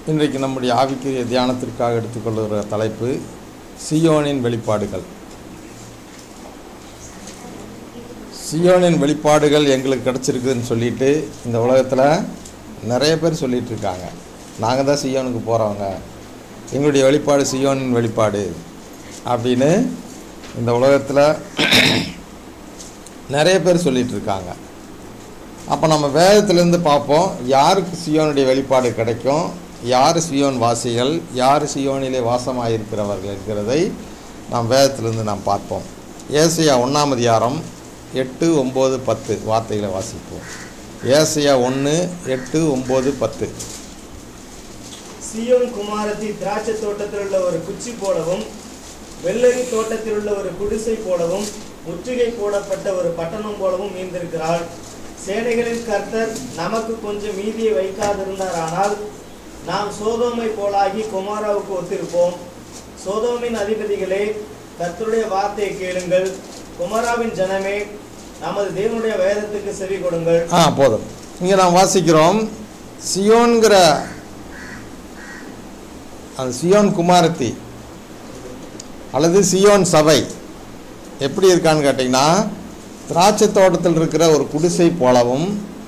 இன்றைக்கு நம்முடைய ஆவிக்குரிய தியானத்திற்காக எடுத்துக்கொள்கிற தலைப்பு சியோனின் வெளிப்பாடுகள் சியோனின் வெளிப்பாடுகள் எங்களுக்கு கிடச்சிருக்குதுன்னு சொல்லிட்டு இந்த உலகத்தில் நிறைய பேர் சொல்லிட்டு இருக்காங்க நாங்கள் தான் சியோனுக்கு போகிறவங்க எங்களுடைய வெளிப்பாடு சியோனின் வெளிப்பாடு அப்படின்னு இந்த உலகத்தில் நிறைய பேர் சொல்லிட்டு இருக்காங்க அப்போ நம்ம வேதத்திலேருந்து பார்ப்போம் யாருக்கு சியோனுடைய வெளிப்பாடு கிடைக்கும் யார் சியோன் வாசிகள் யார் சியோனிலே வாசமாக இருக்கிறவர்கள் இருக்கிறதை நாம் வேதத்திலிருந்து நாம் பார்ப்போம் ஏசியா ஒன்றாம் அதிகாரம் எட்டு ஒம்பது பத்து வார்த்தைகளை வாசிப்போம் ஏசியா ஒன்று எட்டு ஒம்பது பத்து சியோன் குமாரத்தி திராட்சை தோட்டத்தில் உள்ள ஒரு குச்சி போலவும் வெள்ளரி தோட்டத்தில் உள்ள ஒரு குடிசை போலவும் முற்றுகை போடப்பட்ட ஒரு பட்டணம் போலவும் மீந்திருக்கிறாள் சேனைகளின் கர்த்தர் நமக்கு கொஞ்சம் மீதியை வைக்காதிருந்தாரானால் நாம் சோதோமை போலாகி குமாராவுக்கு ஒத்திருப்போம் சோதோமின் அதிபதிகளே கர்த்தருடைய வார்த்தையை கேளுங்கள் குமாராவின் ஜனமே நமது தேவனுடைய வேதத்துக்கு செவி கொடுங்கள் ஆ போதும் இங்கே நாம் வாசிக்கிறோம் சியோன்கிற அந்த சியோன் குமாரத்தி அல்லது சியோன் சபை எப்படி இருக்கான்னு கேட்டிங்கன்னா திராட்சை தோட்டத்தில் இருக்கிற ஒரு குடிசை போலவும்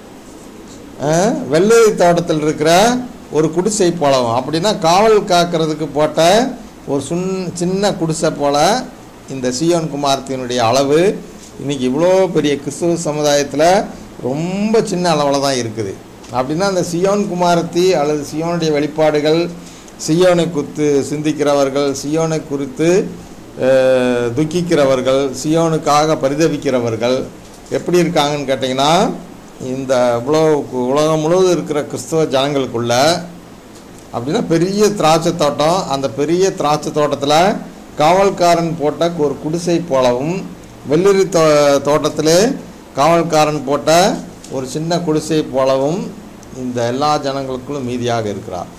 அஹ், வெள்ளரி தோட்டத்தில் இருக்கிற ஒரு குடிசை போலவும் அப்படின்னா காவல் காக்கிறதுக்கு போட்ட ஒரு சுன் சின்ன குடிசை போல இந்த சியோன் குமாரத்தினுடைய அளவு இன்னைக்கு இவ்வளோ பெரிய கிறிஸ்துவ சமுதாயத்தில் ரொம்ப சின்ன அளவில் தான் இருக்குது அப்படின்னா அந்த சியோன் குமாரத்தி அல்லது சியோனுடைய வெளிப்பாடுகள் சியோனை குறித்து சிந்திக்கிறவர்கள் சியோனை குறித்து அஹ், துக்கிக்கிறவர்கள் சியோனுக்காக பரிதவிக்கிறவர்கள் எப்படி இருக்காங்கன்னு கேட்டிங்கன்னா இந்த இவ்வளோ கு- உலகம் முழுவதும் இருக்கிற கிறிஸ்தவ ஜனங்களுக்குள்ள அப்படின்னா பெரிய திராட்சை தோட்டம் அந்த பெரிய திராட்சை தோட்டத்தில் காவல்காரன் போட்ட ஒரு குடிசை போலவும் வெள்ளரி தோ தோட்டத்திலே காவல்காரன் போட்ட ஒரு சின்ன குடிசை போலவும் இந்த எல்லா ஜனங்களுக்குள்ளும் மீதியாக இருக்கிறார்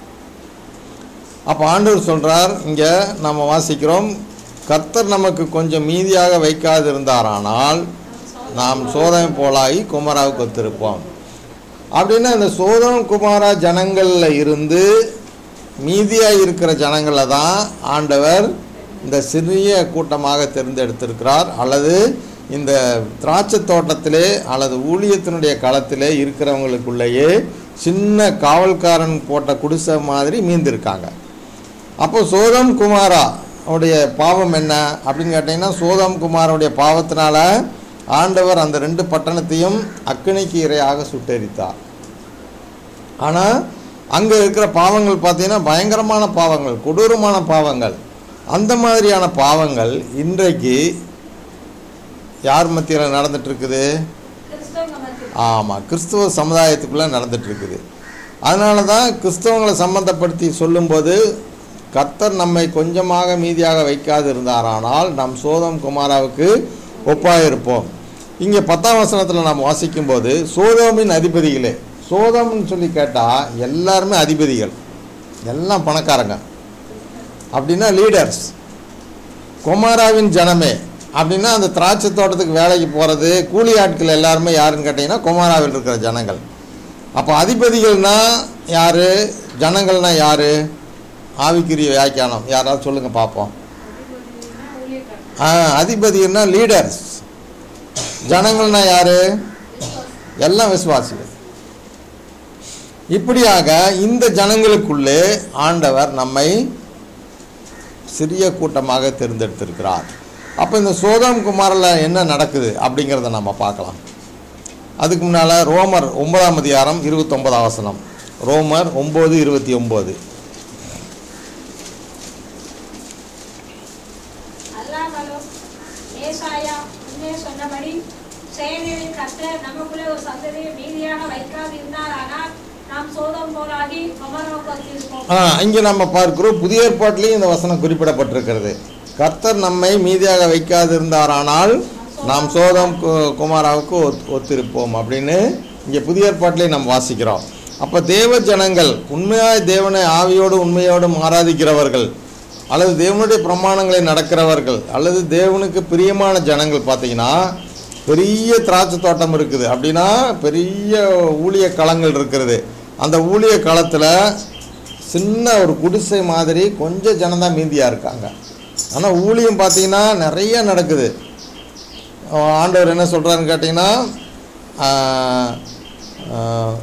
அப்போ ஆண்டவர் சொல்கிறார் இங்கே நம்ம வாசிக்கிறோம் கர்த்தர் நமக்கு கொஞ்சம் மீதியாக வைக்காதிருந்தாரானால் நாம் சோதனை போலாகி குமாராவுக்கு ஒத்திருப்போம் அப்படின்னா இந்த சோதம் குமாரா ஜனங்களில் இருந்து மீதியாக இருக்கிற ஜனங்களை தான் ஆண்டவர் இந்த சிறிய கூட்டமாக தேர்ந்தெடுத்திருக்கிறார் அல்லது இந்த திராட்சை தோட்டத்திலே அல்லது ஊழியத்தினுடைய களத்திலே இருக்கிறவங்களுக்குள்ளேயே சின்ன காவல்காரன் போட்ட குடிசை மாதிரி மீந்திருக்காங்க அப்போ சோதம் குமாரா உடைய பாவம் என்ன அப்படின்னு கேட்டிங்கன்னா சோதம் குமாரோடைய பாவத்தினால ஆண்டவர் அந்த ரெண்டு பட்டணத்தையும் அக்கினிக்கு இரையாக சுட்டெரித்தார் ஆனால் அங்கே இருக்கிற பாவங்கள் பார்த்தீங்கன்னா பயங்கரமான பாவங்கள் கொடூரமான பாவங்கள் அந்த மாதிரியான பாவங்கள் இன்றைக்கு யார் மத்தியில் நடந்துட்டு இருக்குது கிறிஸ்தவங்க மத்தியில் ஆமாம் கிறிஸ்துவ சமுதாயத்துக்குள்ளே நடந்துட்டு இருக்குது அதனால தான் கிறிஸ்தவங்களை சம்மந்தப்படுத்தி சொல்லும்போது கர்த்தர் நம்மை கொஞ்சமாக மீதியாக வைக்காது இருந்தாரானால் நம் சோதம் குமாராவுக்கு ஒப்பாக இருப்போம் இங்கே பத்தாம் வசனத்தில் நாம் வாசிக்கும்போது சோதோமின் அதிபதிகளே சோதம்னு சொல்லி கேட்டால் எல்லாருமே அதிபதிகள் எல்லாம் பணக்காரங்க அப்படின்னா லீடர்ஸ் குமாராவின் ஜனமே அப்படின்னா அந்த திராட்சை தோட்டத்துக்கு வேலைக்கு போகிறது கூலி ஆட்கள் எல்லாருமே யாருன்னு கேட்டிங்கன்னா குமாராவில் இருக்கிற ஜனங்கள் அப்போ அதிபதிகள்னா யார் ஜனங்கள்னா யார் ஆவிக்குரிய வியாக்கியானம் யாராவது சொல்லுங்கள் பார்ப்போம் அதிபதினா ஊழியக்காரர். ஆ அதிபதினா லீடர்ஸ் ஜனங்கள்னா யார் எல்லாம் விசுவாசிகள் இப்படியாக இந்த ஜனங்களுக்குள்ளே ஆண்டவர் நம்மை சிறிய கூட்டமாக தேர்ந்தெடுத்திருக்கிறார் அப்போ இந்த சோதம் குமாரில் என்ன நடக்குது அப்படிங்கிறத நம்ம பார்க்கலாம் அதுக்கு முன்னால் ரோமர் ஒன்பதாம் அதிகாரம் இருபத்தொன்பதாம் வசனம் ரோமர் ஒம்பது இருபத்தி ஒம்பது அல்லாமலும் ஏசாயா முன்னே சொன்னபடி செயலில் கர்த்தர் நமக்குள்ளே ஒரு சந்ததியை மீதியாக வைக்காதிருந்தாரானால் நாம் சோதம் போலாகி குமரோக்கு வந்திருப்போம் ஆ இங்கே நம்ம பார்க்கிறோம் புதிய ஏற்பாட்டிலையும் இந்த வசனம் குறிப்பிடப்பட்டிருக்கிறது கர்த்தர் நம்மை மீதியாக வைக்காதிருந்தாரானால் நாம் சோதம் கு- குமாராவுக்கு ஒத் ஒத்திருப்போம் அப்படின்னு இங்கே புதிய ஏற்பாட்டிலையும் நாம் வாசிக்கிறோம் அப்போ தேவ ஜனங்கள் உண்மையாய் தேவனை ஆவியோடு உண்மையோடும் ஆராதிக்கிறவர்கள் அல்லது தேவனுடைய பிரமாணங்களை நடக்கிறவர்கள் அல்லது தேவனுக்கு பிரியமான ஜனங்கள் பார்த்தீங்கன்னா பெரிய திராட்சை தோட்டம் இருக்குது அப்படின்னா பெரிய ஊழிய களங்கள் இருக்கிறது அந்த ஊழிய களத்தில் சின்ன ஒரு குடிசை மாதிரி கொஞ்சம் ஜனந்தான் மீந்தியாக இருக்காங்க ஆனால் ஊழியம் பார்த்தீங்கன்னா நிறைய நடக்குது அஹ் ஆண்டவர் என்ன சொல்கிறாருன்னு கேட்டிங்கன்னா ஆஹ், ஆஹ்,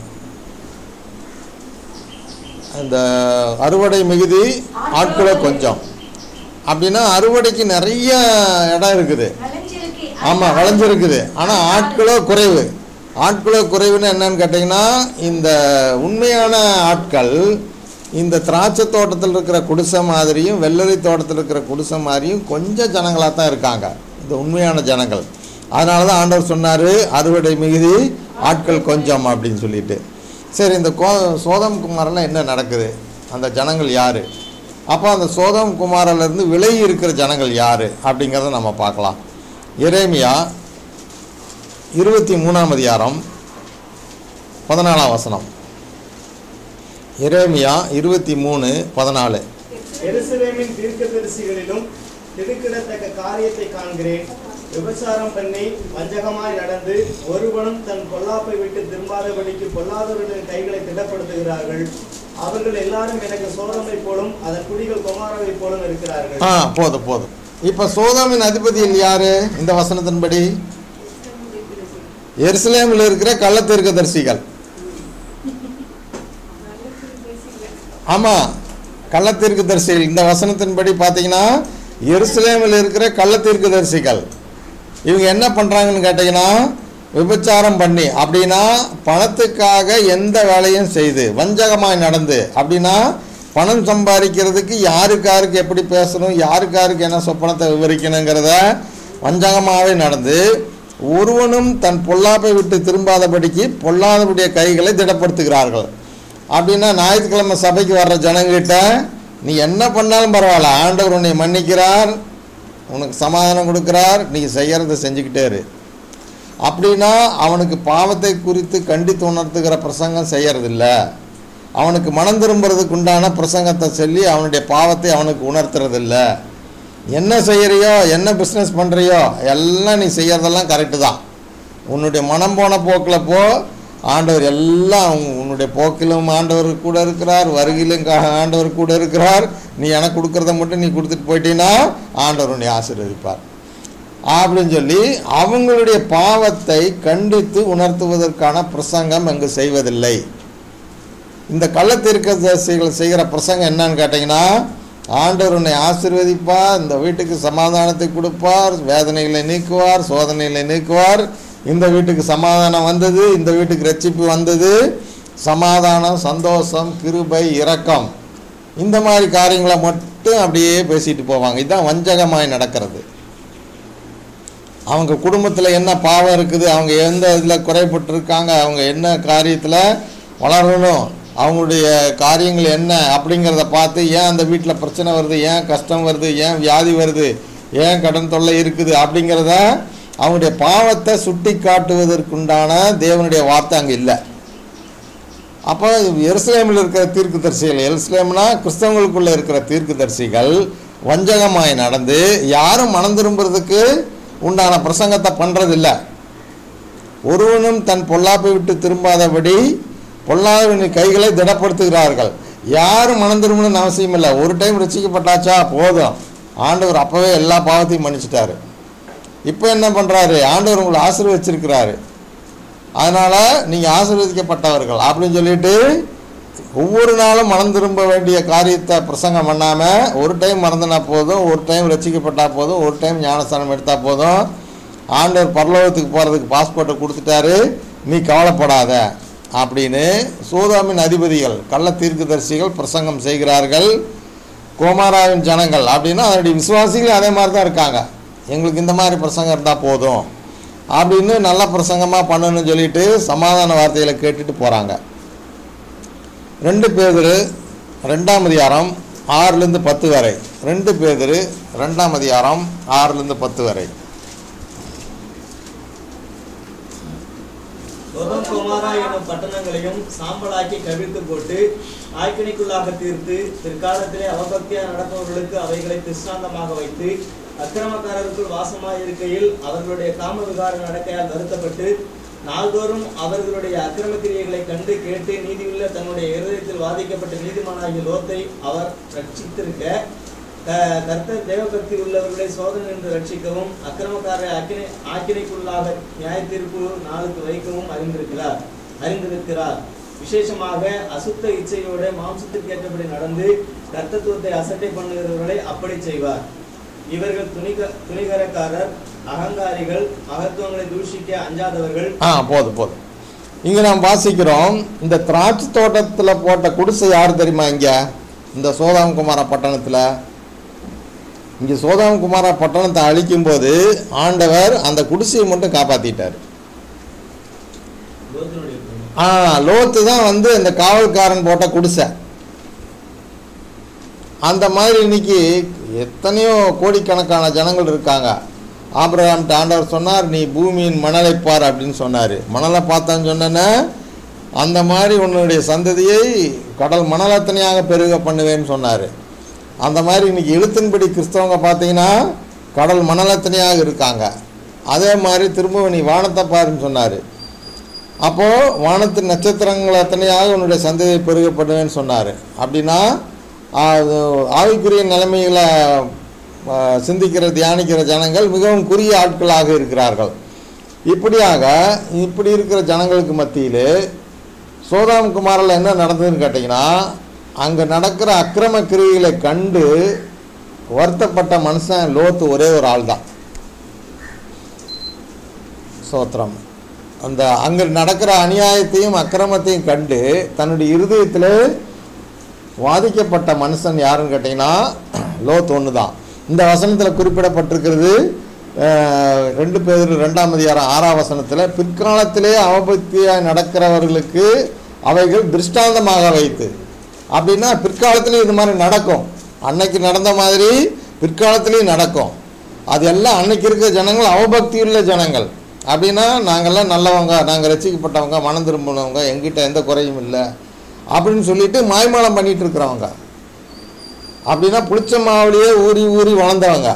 இந்த அறுவடை மிகுதி ஆட்களோ கொஞ்சம் அப்படின்னா அறுவடைக்கு நிறைய இடம் இருக்குது விளைஞ்சிருக்கு. ஆமாம் விளைஞ்சிருக்குது ஆனால் ஆட்களோ குறைவு ஆட்களோ குறைவுன்னு என்னன்னு கேட்டிங்கன்னா இந்த உண்மையான ஆட்கள் இந்த திராட்சை தோட்டத்தில் இருக்கிற குடிசை மாதிரியும் வெள்ளரி தோட்டத்தில் இருக்கிற குடிசை மாதிரியும் கொஞ்சம் ஜனங்களாக தான் இருக்காங்க இந்த உண்மையான ஜனங்கள் அதனால தான் ஆண்டவர் சொன்னார் அறுவடை மிகுதி ஆட்கள் கொஞ்சம் அப்படின்னு சொல்லிட்டு சரி இந்த கோ சோதம் குமாரெல்லாம் என்ன நடக்குது அந்த ஜனங்கள் யார் அப்போ அந்த சோதம் குமாரிலிருந்து விலகி இருக்கிற ஜனங்கள் யார் அப்படிங்கிறத நம்ம பார்க்கலாம் எரேமியா இருபத்தி மூணாம் அதிகாரம் பதினாலாம் வசனம் எரேமியா இருபத்தி மூணு பதினாலு எருசலேமின் தீர்க்கதரிசிகளிலும் திடுக்கிடத்தக்க காரியத்தை காண்கிறேன் விபச்சாரம் பண்ணி வஞ்சகமாய் நடந்து ஒருவனும் தன் பொல்லாப்பை விட்டு திரும்பாதபடிக்கு பொல்லாதவர்களின் கைகளை திடப்படுத்துகிறார்கள் அவர்கள் எல்லாரும் எனக்கு சோதமை போலும் அதன் குடிகள் குமாரவை போலும் இருக்கிறார்கள் ஆ போதும் போதும் இப்போ சோதாமின் அதிபதியில் யாரு இந்த வசனத்தின்படி எருசலேமில் இருக்கிற கள்ளத்தீர்க்கதரிசிகள் ஆமாம் கள்ளத்தீர்க்கதரிசிகள் இந்த வசனத்தின்படி பார்த்தீங்கன்னா எருசலேமில் இருக்கிற கள்ளத்தீர்க்கதரிசிகள் இவங்க என்ன பண்ணுறாங்கன்னு கேட்டிங்கன்னா விபச்சாரம் பண்ணி அப்படின்னா பணத்துக்காக எந்த வேலையும் செய்து வஞ்சகமாய் நடந்து அப்படின்னா பணம் சம்பாதிக்கிறதுக்கு யாருக்கு யாருக்கு எப்படி பேசணும் யாருக்கு யாருக்கு என்ன சொப்பனத்தை விவரிக்கணுங்கிறத வஞ்சகமாகவே நடந்து ஒருவனும் தன் பொல்லாப்பை விட்டு திரும்பாதபடிக்கு பொல்லாதபடிய கைகளை திடப்படுத்துகிறார்கள் அப்படின்னா ஞாயிற்றுக்கிழமை சபைக்கு வர்ற ஜனங்கிட்ட நீ என்ன பண்ணாலும் பரவாயில்ல ஆண்டவர் உன்னை மன்னிக்கிறார் உனக்கு சமாதானம் கொடுக்குறார் நீ செய்கிறத செஞ்சுக்கிட்டே இரு அப்படின்னா அவனுக்கு பாவத்தை குறித்து கண்டித்து உணர்த்துகிற பிரசங்கம் செய்யறதில்ல அவனுக்கு மனம் திரும்புறதுக்கு உண்டான பிரசங்கத்தை சொல்லி அவனுடைய பாவத்தை அவனுக்கு உணர்த்துறதில்ல என்ன செய்யறியோ என்ன பிஸ்னஸ் பண்ணுறியோ எல்லாம் நீ செய்யறதெல்லாம் கரெக்டு தான் உன்னுடைய மனம் போன போக்கில் போ ஆண்டவர் எல்லாம் உன்- உன்னுடைய போக்கிலும் ஆண்டவர் கூட இருக்கிறார் வருகையிலும் கா- ஆண்டவர் கூட இருக்கிறார் நீ எனக்கு கொடுக்கறத மட்டும் நீ கொடுத்துட்டு போயிட்டீன்னா ஆண்டவர் உன்னை ஆசீர்வதிப்பார் அப்படின்னு சொல்லி அவங்களுடைய பாவத்தை கண்டித்து உணர்த்துவதற்கான பிரசங்கம் அங்கு செய்வதில்லை இந்த கள்ளத்தீர்க்கதரிசிகள் செய்கிற பிரசங்கம் என்னன்னு கேட்டிங்கன்னா ஆண்டவர் உன்னை ஆசீர்வதிப்பார் இந்த வீட்டுக்கு சமாதானத்தை கொடுப்பார் வேதனைகளை நீக்குவார் சோதனைகளை நீக்குவார் இந்த வீட்டுக்கு சமாதானம் வந்தது இந்த வீட்டுக்கு ரட்சிப்பு வந்தது சமாதானம் சந்தோஷம் கிருபை இரக்கம் இந்த மாதிரி காரியங்களை மட்டும் அப்படியே பேசிட்டு போவாங்க இதுதான் வஞ்சகமாய் நடக்கிறது அவங்க குடும்பத்தில் என்ன பாவம் இருக்குது அவங்க எந்த இதில் குறைபட்டிருக்காங்க அவங்க என்ன காரியத்தில் வளரணும் அவங்களுடைய காரியங்கள் என்ன அப்படிங்கிறத பார்த்து ஏன் அந்த வீட்டில் பிரச்சனை வருது ஏன் கஷ்டம் வருது ஏன் வியாதி வருது ஏன் கடன் தொல்லை இருக்குது அப்படிங்கிறத அவங்களுடைய பாவத்தை சுட்டி காட்டுவதற்குண்டான தேவனுடைய வார்த்தை அங்கே இல்லை அப்போ எருசலேமில் இருக்கிற தீர்க்கதரிசிகள் எருசலேம்னா கிறிஸ்தவங்களுக்குள்ளே இருக்கிற தீர்க்கதரிசிகள் வஞ்சகமாய் நடந்து யாரும் மனம் திரும்புறதுக்கு உண்டான பிரசங்கத்தை பண்ணுறதில்ல ஒருவனும் தன் பொல்லாப்பை விட்டு திரும்பாதபடி பொல்லாதவனின் கைகளை திடப்படுத்துகிறார்கள் யாரும் மனம் திரும்பணும்னு அவசியம் இல்லை ஒரு டைம் ரசிக்கப்பட்டாச்சா போதும் ஆண்டவர் அப்போவே எல்லா பாவத்தையும் மன்னிச்சிட்டாரு இப்போ என்ன பண்ணுறாரு ஆண்டவர் உங்களை ஆசீர்வச்சிருக்கிறாரு அதனால் நீங்கள் ஆசீர்வதிக்கப்பட்டவர்கள் அப்படின்னு சொல்லிட்டு ஒவ்வொரு நாளும் மனம் திரும்ப வேண்டிய காரியத்தை பிரசங்கம் பண்ணாமல் ஒரு டைம் மறந்துனா போதும் ஒரு டைம் ரசிக்கப்பட்டா போதும் ஒரு டைம் ஞானஸ்தானம் எடுத்தால் போதும் ஆண்டவர் பரலோகத்துக்கு போகிறதுக்கு பாஸ்போர்ட்டை கொடுத்துட்டாரு நீ கவலைப்படாத அப்படின்னு சோதாமின் அதிபதிகள் கள்ள தீர்க்கதரிசிகள் பிரசங்கம் செய்கிறார்கள் கோமாராவின் ஜனங்கள் அப்படின்னா அதனுடைய விசுவாசிகள் அதே மாதிரி தான் இருக்காங்க எங்களுக்கு இந்த மாதிரி பிரசங்கம் இருந்தால் போதும் அப்படின்னு நல்ல பிரசங்கமாக பண்ணணும்னு சொல்லிட்டு சமாதான வார்த்தைகளை கேட்டுட்டு போகிறாங்க ரெண்டு பேதரு ரெண்டாம் அதிகாரம் ஆறுலேருந்து பத்து வரை ரெண்டு பேதரு ரெண்டாம் அதிகாரம் ஆறுலேருந்து பத்து வரை சொதம் குமாரா எனும் பட்டணங்களையும் சாம்பலாக்கி கவிழ்த்து போட்டு ஆய்க்கணிக்குள்ளாக தீர்த்து பிற்காலத்திலே அவபக்தியா நடப்பவர்களுக்கு அவைகளை திருஷ்டாந்தமாக வைத்து அக்கிரமக்காரருக்குள் வாசமாய் இருக்கையில் அவர்களுடைய காம விகார நடக்கையால் வருத்தப்பட்டு நாள்தோறும் அவர்களுடைய அக்கிரம கிரியைகளை கண்டு கேட்டு நீதியுள்ள தன்னுடைய இருதயத்தில் வாதிக்கப்பட்ட நீதிமானாகிய லோத்தை அவர் ரட்சித்திருக்க க- கர்த்தர் தேவபக்தி உள்ளவர்களை சோதனை என்று ரட்சிக்கவும் அக்கிரமக்காரரை ஆக்கினை ஆக்கினைக்குள்ளாக நியாயத்தீர்ப்பு நாளுக்கு வைக்கவும் அறிந்திருக்கிறார் அறிந்திருக்கிறார் விசேஷமாக அசுத்த இச்சையோட மாம்சத்திற்கு ஏற்றபடி நடந்து கர்த்தத்துவத்தை அசட்டை பண்ணுகிறவர்களை அப்படி செய்வார் இவர்கள் துணிக துணிகரக்காரர் அகங்காரிகள் மகத்துவங்களை தூஷிக்க அஞ்சாதவர்கள் ஆ போதும் போதும் இங்கே நாம் வாசிக்கிறோம் இந்த திராட்சை தோட்டத்தில் போட்ட குடிசை யார் தெரியுமா இங்கே இந்த சோதாமகுமார பட்டணத்தில் இங்கே சோதாமகுமார பட்டணத்தை அழிக்கும்போது ஆண்டவர் அந்த குடிசையை மட்டும் காப்பாற்றிட்டார் லோத்தினுடைய பெண். ஆ லோத்து தான் வந்து இந்த காவல்காரன் போட்ட குடிசை அந்த மாதிரி இன்னைக்கு எத்தனையோ கோடிக்கணக்கான ஜனங்கள் இருக்காங்க ஆபிரகாம்ட்ட ஆண்டவர் சொன்னார் நீ பூமியின் மணலை பார் அப்படின்னு சொன்னார் மணலை பார்த்தான்னு சொன்னேன்னா அந்த மாதிரி உன்னுடைய சந்ததியை கடல் மணலத்தனையாக பெருக பண்ணுவேன்னு சொன்னார் அந்த மாதிரி இன்னைக்கு எழுத்தின்படி கிறிஸ்தவங்க பார்த்தீங்கன்னா கடல் மணலத்தனையாக இருக்காங்க அதே மாதிரி திரும்ப நீ வானத்தை பாருன்னு சொன்னார் அப்போது வானத்து நட்சத்திரங்கள் அத்தனையாக உன்னுடைய சந்ததியை பெருகப்படுவேன்னு சொன்னார் அப்படின்னா அது ஆவிக்குரிய நிலைமைகளை ஆ, சிந்திக்கிற தியானிக்கிற ஜனங்கள் மிகவும் குறுகிய ஆட்களாக இருக்கிறார்கள் இப்படியாக இப்படி இருக்கிற ஜனங்களுக்கு மத்தியில் சோதாம் குமாரில் என்ன நடந்ததுன்னு கேட்டிங்கன்னா அங்கே நடக்கிற அக்கிரம கிரியைகளை கண்டு வருத்தப்பட்ட மனுஷன் லோத்து ஒரே ஒரு ஆள் தான் சோத்திரம் அந்த அங்கே நடக்கிற அநியாயத்தையும் அக்கிரமத்தையும் கண்டு தன்னுடைய இருதயத்தில் வாதிக்கப்பட்ட மனுஷன் யாருன்னு கேட்டிங்கன்னா லோத் ஒன்று தான் இந்த வசனத்தில் குறிப்பிடப்பட்டிருக்கிறது அஹ், ரெண்டு பேர் ரெண்டாம் அதிகாரம் ஆறாம் வசனத்தில் பிற்காலத்திலே அவபக்தியாய் நடக்கிறவர்களுக்கு அவைகள் திருஷ்டாந்தமாக வைத்து அப்படின்னா பிற்காலத்திலையும் இது மாதிரி நடக்கும் அன்னைக்கு நடந்த மாதிரி பிற்காலத்திலையும் நடக்கும் அது எல்லாம் அன்னைக்கு இருக்கிற ஜனங்கள் அவபக்தி உள்ள ஜனங்கள் அப்படின்னா நாங்கள்லாம் நல்லவங்க நாங்கள் ரசிக்கப்பட்டவங்க மனம் திரும்பினவங்க எங்கிட்ட எந்த குறையும் இல்லை அப்படின்னு சொல்லிட்டு மாய்மாலம் பண்ணிட்டு இருக்கிறவங்க அப்படின்னா புளிச்ச மாவுலேயே ஊறி ஊறி வளர்ந்தவங்க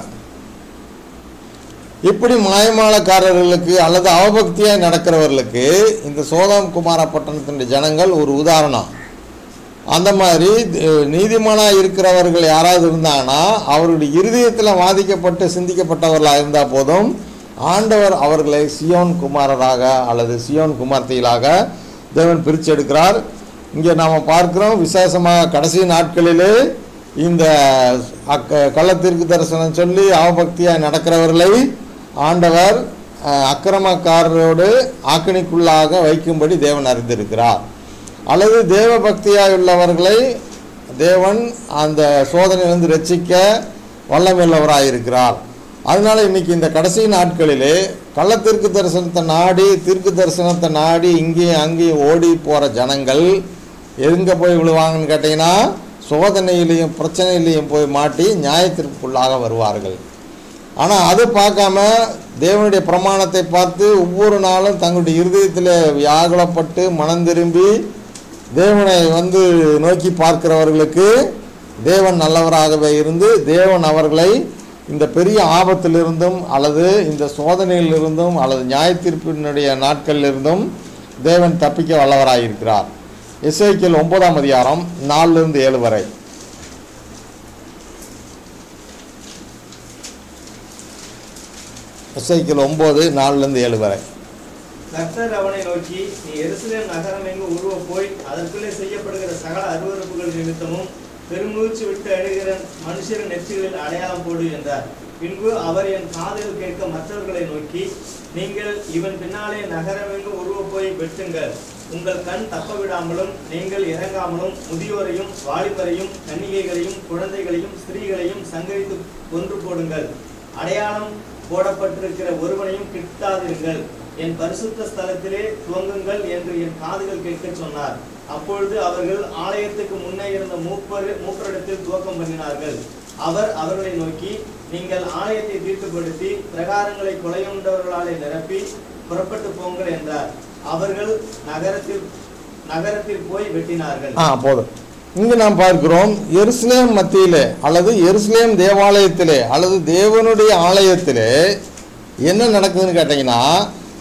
இப்படி மாயமாலக்காரர்களுக்கு அல்லது அவபக்தியாக நடக்கிறவர்களுக்கு இந்த சோதாம் குமார பட்டணத்தினுடைய ஜனங்கள் ஒரு உதாரணம் அந்த மாதிரி அஹ், நீதிமானா இருக்கிறவர்கள் யாராவது இருந்தாங்கன்னா அவருடைய இருதயத்தில் வாதிக்கப்பட்டு சிந்திக்கப்பட்டவர்களாக இருந்தால் போதும் ஆண்டவர் அவர்களை சியோன் குமாரராக அல்லது சியோன் குமார்த்திகளாக தேவன் பிரித்து எடுக்கிறார் இங்கே நாம் பார்க்கிறோம் விசேஷமாக கடைசி நாட்களிலே இந்த அக்க கள்ளத்திற்கு தரிசனம் சொல்லி அவபக்தியாக நடக்கிறவர்களை ஆண்டவர் அஹ், அக்கிரமக்காரரோடு ஆக்கினிக்குள்ளாக வைக்கும்படி தேவன் அறிந்திருக்கிறார் அல்லது தேவ பக்தியாக உள்ளவர்களை தேவன் அந்த சோதனையிலிருந்து ரட்சிக்க வல்லமையுள்ளவராக இருக்கிறார் அதனால இன்னைக்கு இந்த கடைசி நாட்களிலே கள்ளத்திற்கு தரிசனத்தை நாடி தீர்க்கு தரிசனத்தை நாடி இங்கேயும் அங்கேயும் ஓடி போகிற ஜனங்கள் எங்கே போய் விழுவாங்கன்னு கேட்டிங்கன்னா சோதனையிலையும் பிரச்சனையிலையும் போய் மாட்டி நியாயத்திற்குள்ளாக வருவார்கள் ஆனால் அது பார்க்காம தேவனுடைய பிரமாணத்தை பார்த்து ஒவ்வொரு நாளும் தங்களுடைய இருதயத்தில் வியாகுலப்பட்டு மனம் திரும்பி தேவனை வந்து நோக்கி பார்க்கிறவர்களுக்கு தேவன் நல்லவராகவே இருந்து தேவன் அவர்களை இந்த பெரிய ஆபத்திலிருந்தும் அல்லது இந்த சோதனையிலிருந்தும் அல்லது நியாயத்தீர்ப்பினுடைய நாட்களிலிருந்தும் தேவன் தப்பிக்க வல்லவராயிருக்கிறார் எஸ்ஐக்கியல் ஒன்பதாம் அதிகாரம் நாலுலேருந்து ஏழு வரை எஸ்ஐக்கியல் ஒம்பது நாலுலேருந்து ஏழு வரை கர்த்தர் அவனை நோக்கி நீ எருசலேம் நகரம் எங்கு உருவ போய் அதற்குள்ளே செய்யப்படுகிற சகல அருவருப்புகள் நிமித்தமும் பெருமூச்சு விட்டு அழுகிற மனுஷரின் நெற்றிகளில் அடையாளம் போடு என்றார் பின்பு அவர் என் காதில் கேட்க மற்றவர்களை நோக்கி நீங்கள் இவன் பின்னாலே நகரமெங்கு உருவ போய் வெட்டுங்கள் உங்கள் கண் தப்ப விடாமலும் நீங்கள் இறங்காமலும் முதியோரையும் வாலிபரையும் கன்னிகைகளையும் குழந்தைகளையும் ஸ்திரீகளையும் சங்கரித்து கொன்று போடுங்கள் அடையாளம் போடப்பட்டிருக்கிற ஒருவனையும் கிட்டாதிருங்கள் என் பரிசுத்த ஸ்தலத்திலே துவங்குங்கள் என்று என் காதுகள் கேட்கச் சொன்னார் அப்பொழுது அவர்கள் ஆலயத்துக்கு முன்னே இருந்த மூப்பர் மூப்பரிடத்தில் துவக்கம் பண்ணினார்கள் அவர் அவர்களை நோக்கி நீங்கள் ஆலயத்தை தீர்க்கப்படுத்தி பிரகாரங்களை கொலையுண்டவர்களாலே நிரப்பி புறப்பட்டு போங்கள் என்றார் அவர்கள் நகரத்தில் நகரத்தில் போய் வெட்டினார்கள் ஆ போதும் இங்கு நாம் பார்க்கிறோம் எருசலேம் மத்தியிலே அல்லது எருசலேம் தேவாலயத்திலே அல்லது தேவனுடைய ஆலயத்திலே என்ன நடக்குதுன்னு கேட்டிங்கன்னா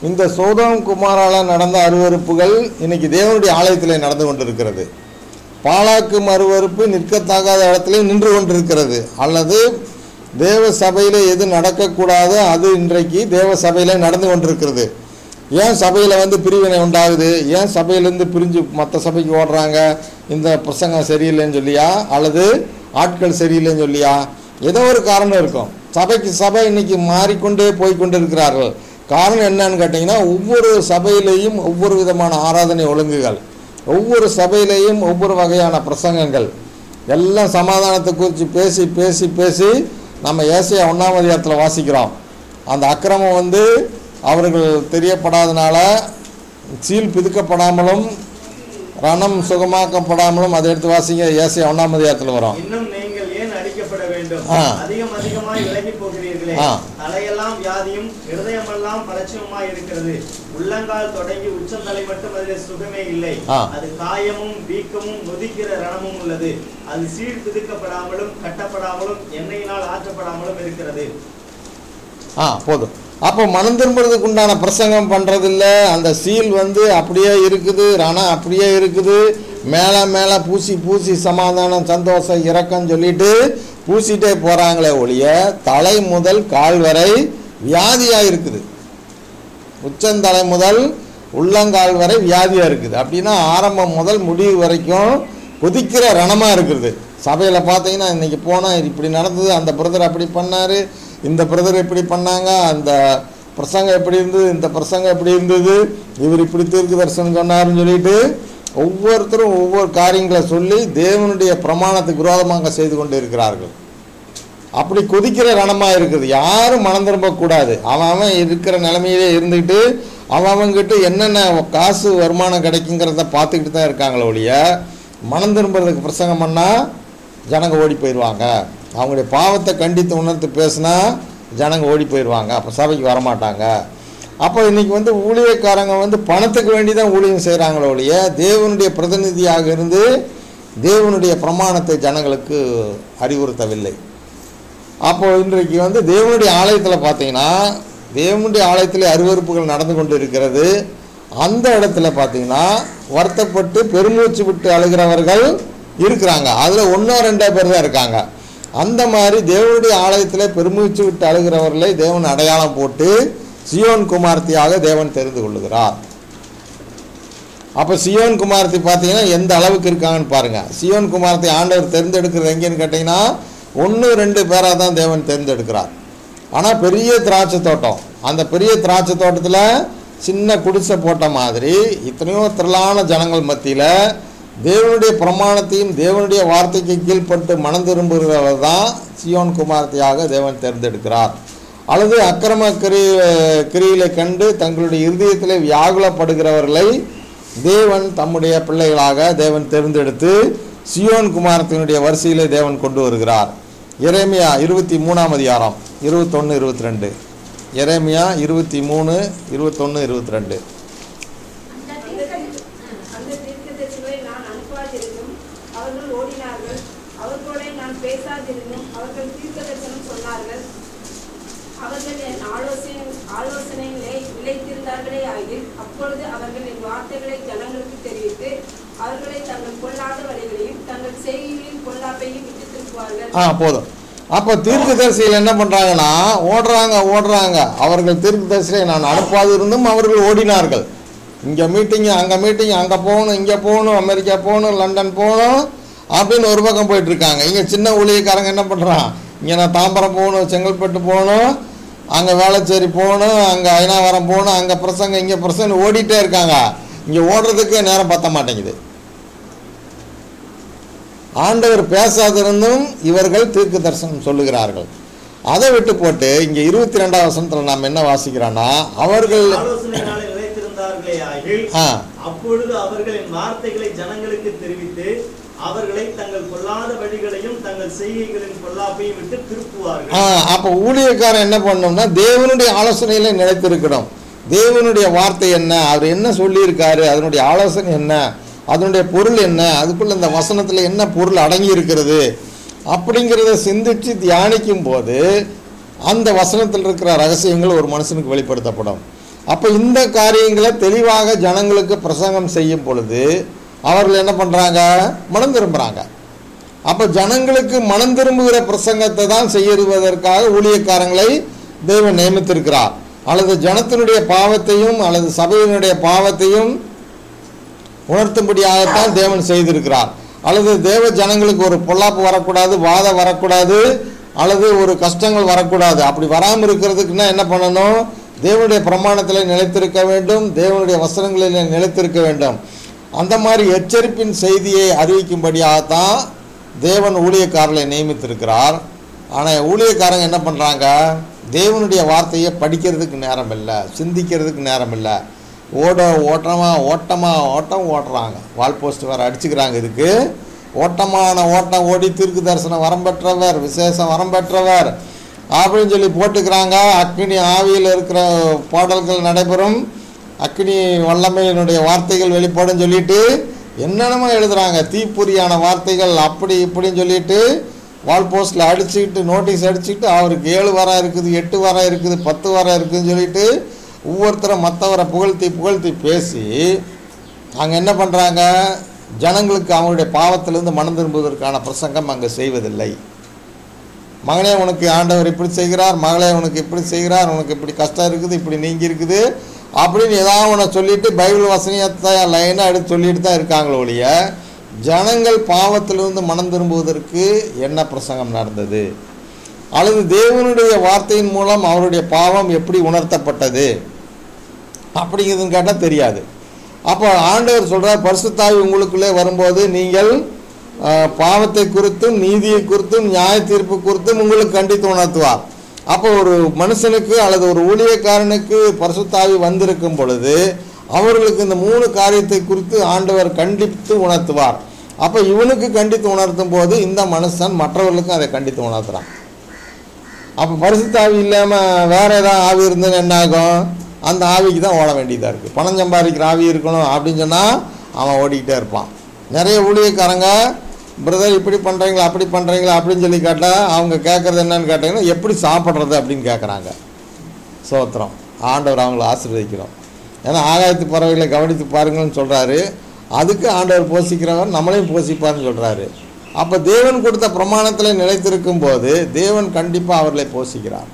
இந்த சோதோம் குமாரால நடந்த அருவருப்புகள் இன்னைக்கு தேவனுடைய ஆலயத்தில் நடந்து கொண்டிருக்கிறது பாலாக்கும் அருவருப்பு நிற்கத்தகாத இடத்துல நின்று கொண்டிருக்கிறது அல்லது தேவ சபையில் எது நடக்கக்கூடாதோ அது இன்றைக்கு தேவ சபையில் நடந்து கொண்டிருக்கிறது ஏன் சபையில் வந்து பிரிவினை உண்டாகுது ஏன் சபையிலேருந்து பிரிஞ்சு மற்ற சபைக்கு ஓடுறாங்க இந்த பிரசங்கம் சரியில்லைன்னு சொல்லியா அல்லது ஆட்கள் சரியில்லைன்னு சொல்லியா ஏதோ ஒரு காரணம் இருக்கும் சபைக்கு சபை இன்னைக்கு மாறிக்கொண்டே போய் கொண்டிருக்கிறார்கள் காரணம் என்னன்னு கேட்டிங்கன்னா ஒவ்வொரு சபையிலேயும் ஒவ்வொரு விதமான ஆராதனை ஒழுங்குகள் ஒவ்வொரு சபையிலேயும் ஒவ்வொரு வகையான பிரசங்கங்கள் எல்லாம் சமாதானத்தை குறித்து பேசி பேசி பேசி நம்ம ஏசையா ஒன்றாம் அதிகாரத்தில் வாசிக்கிறோம் அந்த அக்கிரமம் வந்து அவர்கள் தெரியப்படாதனால சீல் பிதுக்கப்படாமலும் ரணம் சுகமாக்கப்படாமலும் அதை எடுத்து வாசிங்க ஏசையா ஒன்றாம் அதிகாரத்தில் வரும் இன்னும் நீங்கள் ஏன் அடிக்கப்பட வேண்டும் ஆ. அதிகம் அதிகமாய் விலகி போகிறீர்களே ஆ. தலையெல்லாம் வியாதியும் இருதயமெல்லாம் பலட்சியமாய் இருக்கிறது உள்ளங்கால் தொடங்கி உச்சந்தலை மட்டும் அதில் சுகமே இல்லை ஆ. அது காயமும் வீக்கமும் நொதிக்கிற ரணமும் உள்ளது அது சீழ் பிதுக்கப்படாமலும் கட்டப்படாமலும் எண்ணெயினால் ஆற்றப்படாமலும் இருக்கிறது ஆ போதும் அப்போ மனம் திரும்புறதுக்கு உண்டான பிரசங்கம் பண்ணுறதில்ல அந்த சீல் வந்து அப்படியே இருக்குது ரணம் அப்படியே இருக்குது மேலே மேலே பூசி பூசி சமாதானம் சந்தோஷம் இரக்கம் சொல்லிட்டு பூசிட்டே போகிறாங்களே ஒழிய தலை முதல் கால் வரை வியாதியாக இருக்குது உச்சந்தலை முதல் உள்ளங்கால் வரை வியாதியாக இருக்குது அப்படின்னா ஆரம்பம் முதல் முடிவு வரைக்கும் கொதிக்கிற ரணமாக இருக்குது சபையில் பார்த்தீங்கன்னா இன்றைக்கி போனால் இப்படி நடந்தது அந்த பிரதர் அப்படி பண்ணார் இந்த பிரதர் இப்படி பண்ணாங்க அந்த பிரசங்கம் எப்படி இருந்தது இந்த பிரசங்கம் எப்படி இருந்தது இவர் இப்படி தீர்க்கு தரிசனம் சொன்னாருன்னு சொல்லிட்டு ஒவ்வொருத்தரும் ஒவ்வொரு காரியங்களை சொல்லி தேவனுடைய பிரமாணத்துக்கு விரோதமாக செய்து கொண்டு இருக்கிறார்கள் அப்படி கொதிக்கிற ரணமாக இருக்குது யாரும் மனம் திரும்பக்கூடாது அவன் அவன் இருக்கிற நிலமையிலே இருந்துக்கிட்டு அவன் அவன்கிட்ட என்னென்ன காசு வருமானம் கிடைக்குங்கிறத பார்த்துக்கிட்டு தான் இருக்காங்களே ஒழிய மனம் திரும்புறதுக்கு பிரசங்கம் பண்ணால் ஜனங்க ஓடி போயிடுவாங்க அவங்களுடைய பாவத்தை கண்டித்து உணர்த்து பேசுனா ஜனங்க ஓடி போயிடுவாங்க அப்போ சபைக்கு வரமாட்டாங்க அப்போ இன்னைக்கு வந்து ஊழியக்காரங்க வந்து பணத்துக்கு வேண்டி தான் ஊழியம் செய்கிறாங்களே ஒழிய தேவனுடைய பிரதிநிதியாக இருந்து தேவனுடைய பிரமாணத்தை ஜனங்களுக்கு அறிவுறுத்தவில்லை அப்போ இன்றைக்கு வந்து தேவனுடைய ஆலயத்தில் பார்த்தீங்கன்னா தேவனுடைய ஆலயத்தில் அருவருப்புகள் நடந்து கொண்டு இருக்கிறது அந்த இடத்துல பார்த்தீங்கன்னா வருத்தப்பட்டு பெருமூச்சு விட்டு அழுகிறவர்கள் இருக்கிறாங்க அதில் ஒன்றோ ரெண்டோ பேர் தான் இருக்காங்க அந்த மாதிரி தேவனுடைய ஆலயத்தில் பெருமூச்சு விட்டு அழுகிறவர்களை தேவன் அடையாளம் போட்டு சியோன் குமார்த்தியாக தேவன் தெரிந்து கொள்ளுகிறார் அப்போ சியோன் குமாரத்தை பார்த்தீங்கன்னா எந்த அளவுக்கு இருக்காங்கன்னு பாருங்கள் சியோன் குமாரத்தை ஆண்டவர் தேர்ந்தெடுக்கிறது எங்கேன்னு கேட்டிங்கன்னா ஒன்று ரெண்டு பேராக தான் தேவன் தேர்ந்தெடுக்கிறார் ஆனால் பெரிய திராட்சை தோட்டம் அந்த பெரிய திராட்சை தோட்டத்தில் சின்ன குடிசை போட்ட மாதிரி இத்தனையோ திரளான ஜனங்கள் மத்தியில் தேவனுடைய பிரமாணத்தையும் தேவனுடைய வார்த்தைக்கு கீழ்ப்பட்டு மனம் திரும்புகிறவர் தான் சியோன் குமாரத்தையாக தேவன் தேர்ந்தெடுக்கிறார் அல்லது அக்கிரம கிரி கிரியிலை கண்டு தங்களுடைய இருதயத்தில் வியாகுலப்படுகிறவர்களை தேவன் தம்முடைய பிள்ளைகளாக தேவன் தேர்ந்தெடுத்து சியோன் குமாரத்தினுடைய வரிசையிலே தேவன் கொண்டு வருகிறார் எரேமியா இருபத்தி மூணாம் அதிகாரம் இருபத்தொன்று இருபத்தி ரெண்டு எரேமியா இருபத்தி மூணு இருபத்தொன்று இருபத்தி ரெண்டு அந்த அந்த தீர்க்க தீர்க்க- அந்த தீர்க்கதரிசிகளை நான் அனுப்பாதிருந்தும் அவர்கள் ஓடினார்கள் அவர்களோட நான் பேசாதிருந்தும் அவர்கள் தீர்க்கதரிசனம் சொன்னார்கள் அவர்கள் என் ஆலோசனை ஆலோசனைகளை விளைத்திருந்தார்களே ஆகில் அப்பொழுது அவர்கள் என் வார்த்தைகளை ஜனங்களுக்கு தெரிவித்து அவர்களை தங்கள் பொல்லாத வழிகளையும் தங்கள் செய்கைகளின் பொல்லாப்பையும் விட்டு திருப்புவார்கள் ஆ போதும் அப்போ தீர்க்கதரிசிகள் என்ன பண்ணுறாங்கன்னா ஓடுறாங்க ஓடுறாங்க அவர்கள் தீர்க்கதரிசிகளை நான் அனுப்பாது இருந்தும் அவர்கள் ஓடினார்கள் இங்கே மீட்டிங்கு அங்கே மீட்டிங் அங்கே போகணும் இங்கே போகணும் அமெரிக்கா போகணும் லண்டன் போகணும் அப்படின்னு ஒரு பக்கம் போயிட்டு இருக்காங்க இங்கே சின்ன ஊழியக்காரங்க என்ன பண்ணுறான் இங்கே நான் தாம்பரம் போகணும் செங்கல்பட்டு போகணும் அங்கே வேளச்சேரி போகணும் அங்கே ஐநாவரம் போகணும் அங்கே பிரசங்க இங்கே பிரசங்க ஓடிட்டே இருக்காங்க இங்கே ஓடுறதுக்கு நேரம் பத்த மாட்டேங்குது ஆண்டவர் பேசாதிருந்தும் இவர்கள் தீர்க்க தரிசனம் சொல்லுகிறார்கள் அதை விட்டு போட்டு இங்கே இருபத்தி ரெண்டாம் வசனத்தில் நாம் என்ன வாசிக்கிறோன்னா அவர்கள் ஆலோசனையினாலே நிலைத்திருந்தார்களே ஆகில் ஆ அப்பொழுது அவர்கள் என் வார்த்தைகளை ஜனங்களுக்கு தெரிவித்து அவர்களை தங்கள் பொல்லாத வழிகளையும் தங்கள் செய்கைகளின் பொல்லாப்பையும் விட்டு திருப்புவார்கள் ஆ அப்போ ஊழியக்காரன் என்ன பண்ணணும்னா தேவனுடைய ஆலோசனையில நிலைத்திருக்கணும் தேவனுடைய வார்த்தை என்ன அவர் என்ன சொல்லியிருக்காரு அதனுடைய ஆலோசனை என்ன அதனுடைய பொருள் என்ன அதுக்குள்ள இந்த வசனத்தில் என்ன பொருள் அடங்கி இருக்கிறது அப்படிங்கிறத சிந்திச்சு தியானிக்கும் போது அந்த வசனத்தில் இருக்கிற ரகசியங்கள் ஒரு மனுஷனுக்கு வெளிப்படுத்தப்படும் அப்போ இந்த காரியங்களை தெளிவாக ஜனங்களுக்கு பிரசங்கம் செய்யும் பொழுது அவர்கள் என்ன பண்ணுறாங்க மனம் திரும்புகிறாங்க அப்போ ஜனங்களுக்கு மனம் திரும்புகிற பிரசங்கத்தை தான் செய்யறுவதற்காக ஊழியக்காரங்களை தேவன் நியமித்திருக்கிறார் அல்லது ஜனத்தினுடைய பாவத்தையும் அல்லது சபையினுடைய பாவத்தையும் உணர்த்தும்படியாகத்தான் தேவன் செய்திருக்கிறார் அல்லது தேவ ஜனங்களுக்கு ஒரு பொல்லாப்பு வரக்கூடாது வாதம் வரக்கூடாது அல்லது ஒரு கஷ்டங்கள் வரக்கூடாது அப்படி வராமல் இருக்கிறதுக்குன்னா என்ன பண்ணணும் தேவனுடைய பிரமாணத்தில் நிலைத்திருக்க வேண்டும் தேவனுடைய வசனங்களில் நிலைத்திருக்க வேண்டும் அந்த மாதிரி எச்சரிப்பின் செய்தியை அறிவிக்கும்படியாகத்தான் தேவன் ஊழியக்காரர்களை நியமித்திருக்கிறார் ஆனால் ஊழியக்காரங்க என்ன பண்ணுறாங்க தேவனுடைய வார்த்தையை படிக்கிறதுக்கு நேரம் இல்லை சிந்திக்கிறதுக்கு நேரம் இல்லை ஓட ஓட்டமா ஓட்டமா ஓட்டம் ஓட்டுறாங்க வால் போஸ்ட் வேறு அடிச்சுக்கிறாங்க இதுக்கு ஓட்டமான ஓட்டம் ஓடி தீர்க்கு தரிசனம் வரம் பெற்றவர் விசேஷம் வரம் பெற்றவர் அப்படின்னு சொல்லி போட்டுக்கிறாங்க அக்னி ஆவியில் இருக்கிற பாடல்கள் நடைபெறும் அக்னி வல்லமையினுடைய வார்த்தைகள் வெளிப்படும் சொல்லிட்டு என்னென்னமோ எழுதுறாங்க தீப்பொறியான வார்த்தைகள் அப்படி இப்படின்னு சொல்லிட்டு வால் போஸ்ட்டில் அடிச்சுக்கிட்டு நோட்டீஸ் அடிச்சுக்கிட்டு அவருக்கு ஏழு வாரம் இருக்குது எட்டு வாரம் இருக்குது பத்து வாரம் இருக்குதுன்னு சொல்லிட்டு ஒவ்வொருத்தரும் மற்றவரை புகழ்த்தி புகழ்த்தி பேசி அங்கே என்ன பண்ணுறாங்க ஜனங்களுக்கு அவங்களுடைய பாவத்திலிருந்து மனம் திரும்புவதற்கான பிரசங்கம் அங்கே செய்வதில்லை மகனே உனக்கு ஆண்டவர் இப்படி செய்கிறார் மகளே உனக்கு இப்படி செய்கிறார் உனக்கு இப்படி கஷ்டம் இருக்குது இப்படி நீங்கி இருக்குது அப்படின்னு ஏதாவது ஒன்று சொல்லிட்டு பைபிள் வசனியத்தை லைனாக எடுத்து சொல்லிட்டு தான் இருக்காங்களோ ஒழிய ஜனங்கள் பாவத்திலிருந்து மனம் திரும்புவதற்கு என்ன பிரசங்கம் நடந்தது அல்லது தேவனுடைய வார்த்தையின் மூலம் அவருடைய பாவம் எப்படி உணர்த்தப்பட்டது அப்படிங்கிறதுன்னு கேட்டால் தெரியாது அப்போ ஆண்டவர் சொல்கிறார் பரிசுத்தாவி உங்களுக்குள்ளே வரும்போது நீங்கள் அஹ், பாவத்தை குறித்தும் நீதியை குறித்தும் நியாய தீர்ப்பு குறித்தும் உங்களுக்கு கண்டித்து உணர்த்துவார் அப்போ ஒரு மனுஷனுக்கு அல்லது ஒரு ஊழியக்காரனுக்கு பரிசுத்தாவி வந்திருக்கும் பொழுது அவர்களுக்கு இந்த மூணு காரியத்தை குறித்து ஆண்டவர் கண்டித்து உணர்த்துவார் அப்போ இவனுக்கு கண்டித்து உணர்த்தும் போது இந்த மனுஷன் மற்றவர்களுக்கும் அதை கண்டித்து உணர்த்துறான் அப்போ பரிசுத்தாவி இல்லாமல் வேற ஏதாவது ஆவி இருந்ததுன்னு என்ன ஆகும் அந்த ஆவிக்கு தான் ஓட வேண்டியதாக இருக்குது பணம் சம்பாதிக்கிற ஆவி இருக்கணும் அப்படின்னு சொன்னால் அவன் ஓடிக்கிட்டே இருப்பான் நிறைய ஊழியக்காரங்க பிரதர் இப்படி பண்ணுறீங்களா அப்படி பண்ணுறீங்களா அப்படின்னு சொல்லி கேட்டால் அவங்க கேட்குறது என்னன்னு கேட்டிங்கன்னா எப்படி சாப்பிட்றது அப்படின்னு கேட்குறாங்க சோத்திரம் ஆண்டவர் அவங்கள ஆசீர்வதிக்கிறோம் ஏன்னா ஆகாயத்து பறவைகளை கவனித்து பாருங்கள்னு சொல்கிறாரு அதுக்கு ஆண்டவர் போஷிக்கிறவர் நம்மளையும் போஷிப்பார்னு சொல்கிறாரு அப்போ தேவன் கொடுத்த பிரமாணத்தில் நிலைத்திருக்கும் போது தேவன் கண்டிப்பாக அவர்களை போஷிக்கிறார்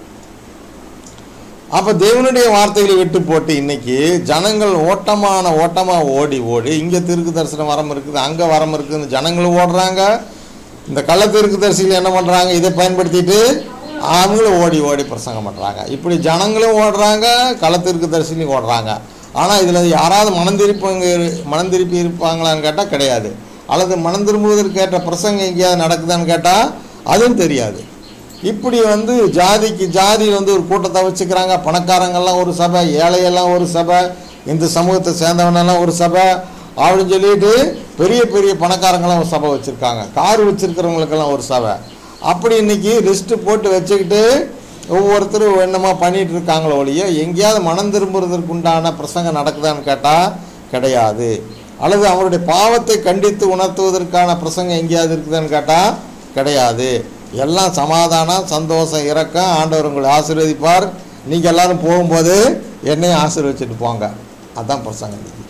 அப்போ தேவனுடைய வார்த்தைகளை விட்டு போட்டு இன்னைக்கு ஜனங்கள் ஓட்டமான ஓட்டமாக ஓடி ஓடி இங்கே திருக்கு தரிசனம் வரம் இருக்குது அங்கே வரம் இருக்குதுன்னு ஜனங்களும் ஓடுறாங்க இந்த கள்ள திருக்கு தரிசிகள் என்ன பண்ணுறாங்க இதை பயன்படுத்திட்டு அவங்களும் ஓடி ஓடி பிரசங்கம் பண்ணுறாங்க இப்படி ஜனங்களும் ஓடுறாங்க களத்திற்கு தரிசிலையும் ஓடுறாங்க ஆனால் இதில் யாராவது மனம் திருப்பங்க மனம் திருப்பி இருப்பாங்களான்னு கேட்டால் கிடையாது அல்லது மனம் திரும்புவதற்கு ஏற்ற பிரசங்கம் எங்கேயாவது நடக்குதான்னு கேட்டால் அதுவும் தெரியாது இப்படி வந்து ஜாதிக்கு ஜாதி வந்து ஒரு கூட்டத்தை வச்சுக்கிறாங்க பணக்காரங்கெல்லாம் ஒரு சபை ஏழையெல்லாம் ஒரு சபை இந்த சமூகத்தை சேர்ந்தவனெல்லாம் ஒரு சபை அப்படின்னு சொல்லிட்டு பெரிய பெரிய பணக்காரங்கெல்லாம் ஒரு சபை வச்சுருக்காங்க கார் வச்சுருக்கிறவங்களுக்கெல்லாம் ஒரு சபை அப்படி இன்னைக்கு லிஸ்ட்டு போட்டு வச்சுக்கிட்டு ஒவ்வொருத்தரும் என்னமோ பண்ணிட்டு இருக்காங்களோ ஒழிய எங்கேயாவது மனம் திரும்புறதற்கு உண்டான பிரசங்கம் நடக்குதான்னு கேட்டால் கிடையாது அல்லது அவருடைய பாவத்தை கண்டித்து உணர்த்துவதற்கான பிரசங்கம் எங்கேயாவது இருக்குதான்னு கேட்டால் கிடையாது எல்லாம் சமாதானம் சந்தோஷம் இறக்கம் ஆண்டவர் உங்களை ஆசீர்வதிப்பார் நீங்கள் எல்லாரும் போகும்போது என்னையும் ஆசீர்வதிச்சுட்டு போங்க அதான் பிரசங்கம் இன்னைக்கு.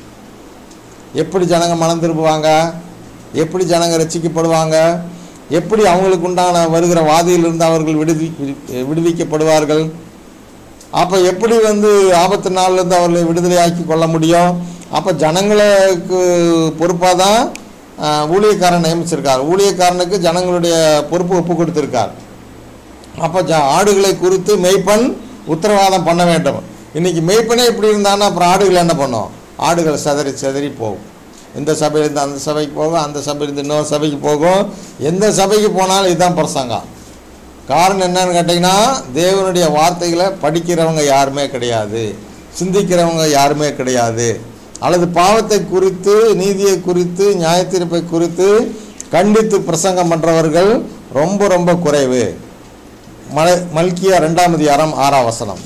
எப்படி ஜனங்க மனம் திரும்புவாங்க எப்படி ஜனங்க ரட்சிக்கப்படுவாங்க எப்படி அவங்களுக்கு உண்டான வருகிற வாதியிலிருந்து அவர்கள் விடுவி விடுவிக்கப்படுவார்கள் அப்போ எப்படி வந்து ஆபத்து நாள்லேருந்து அவர்களை விடுதலையாக்கி கொள்ள முடியும் அப்போ ஜனங்களுக்கு பொறுப்பாக தான் ஆஹ், ஊழியக்காரன் நியமிச்சிருக்கார் ஊழியக்காரனுக்கு ஜனங்களுடைய பொறுப்பு ஒப்பு கொடுத்துருக்கார் அப்போ ஜ ஆடுகளை குறித்து மெய்ப்பன் உத்தரவாதம் பண்ண வேண்டும் இன்னைக்கு மெய்ப்பனே இப்படி இருந்தான்னா அப்புறம் ஆடுகள் என்ன பண்ணும் ஆடுகள் சிதறி சிதறி போகும் இந்த சபையிலேருந்து அந்த சபைக்கு போகும் அந்த சபையிலேருந்து இன்னொரு சபைக்கு போகும் எந்த சபைக்கு போனாலும் இதுதான் பிரசங்கம் காரணம் என்னன்னு கேட்டிங்கன்னா தேவனுடைய வார்த்தைகளை படிக்கிறவங்க யாருமே கிடையாது சிந்திக்கிறவங்க யாருமே கிடையாது அல்லது பாவத்தை குறித்து நீதியை குறித்து நியாயத்தீர்ப்பை குறித்து கண்டித்து பிரசங்கம் பண்ணுறவர்கள் ரொம்ப ரொம்ப குறைவு மலை மல்கியா ரெண்டாம் அதிகாரம் ஆறாம் வசனம்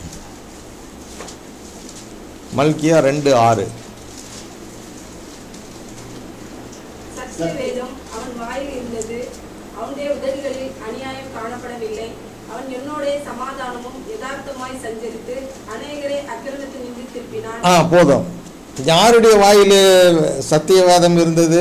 மல்கியா ரெண்டு ஆறு சத்திய வேதம் அவன் வாயில் இருந்தது அவனுடைய உதடுகளில் அநியாயம் காணப்படவில்லை அவன் என்னோட சமாதானமும் யதார்த்தமாய் சஞ்சரித்து அநேகரை அக்கிரமத்து திருப்பினான் ஆ போதும் யாருடைய வாயிலே சத்திய வேதம் இருந்தது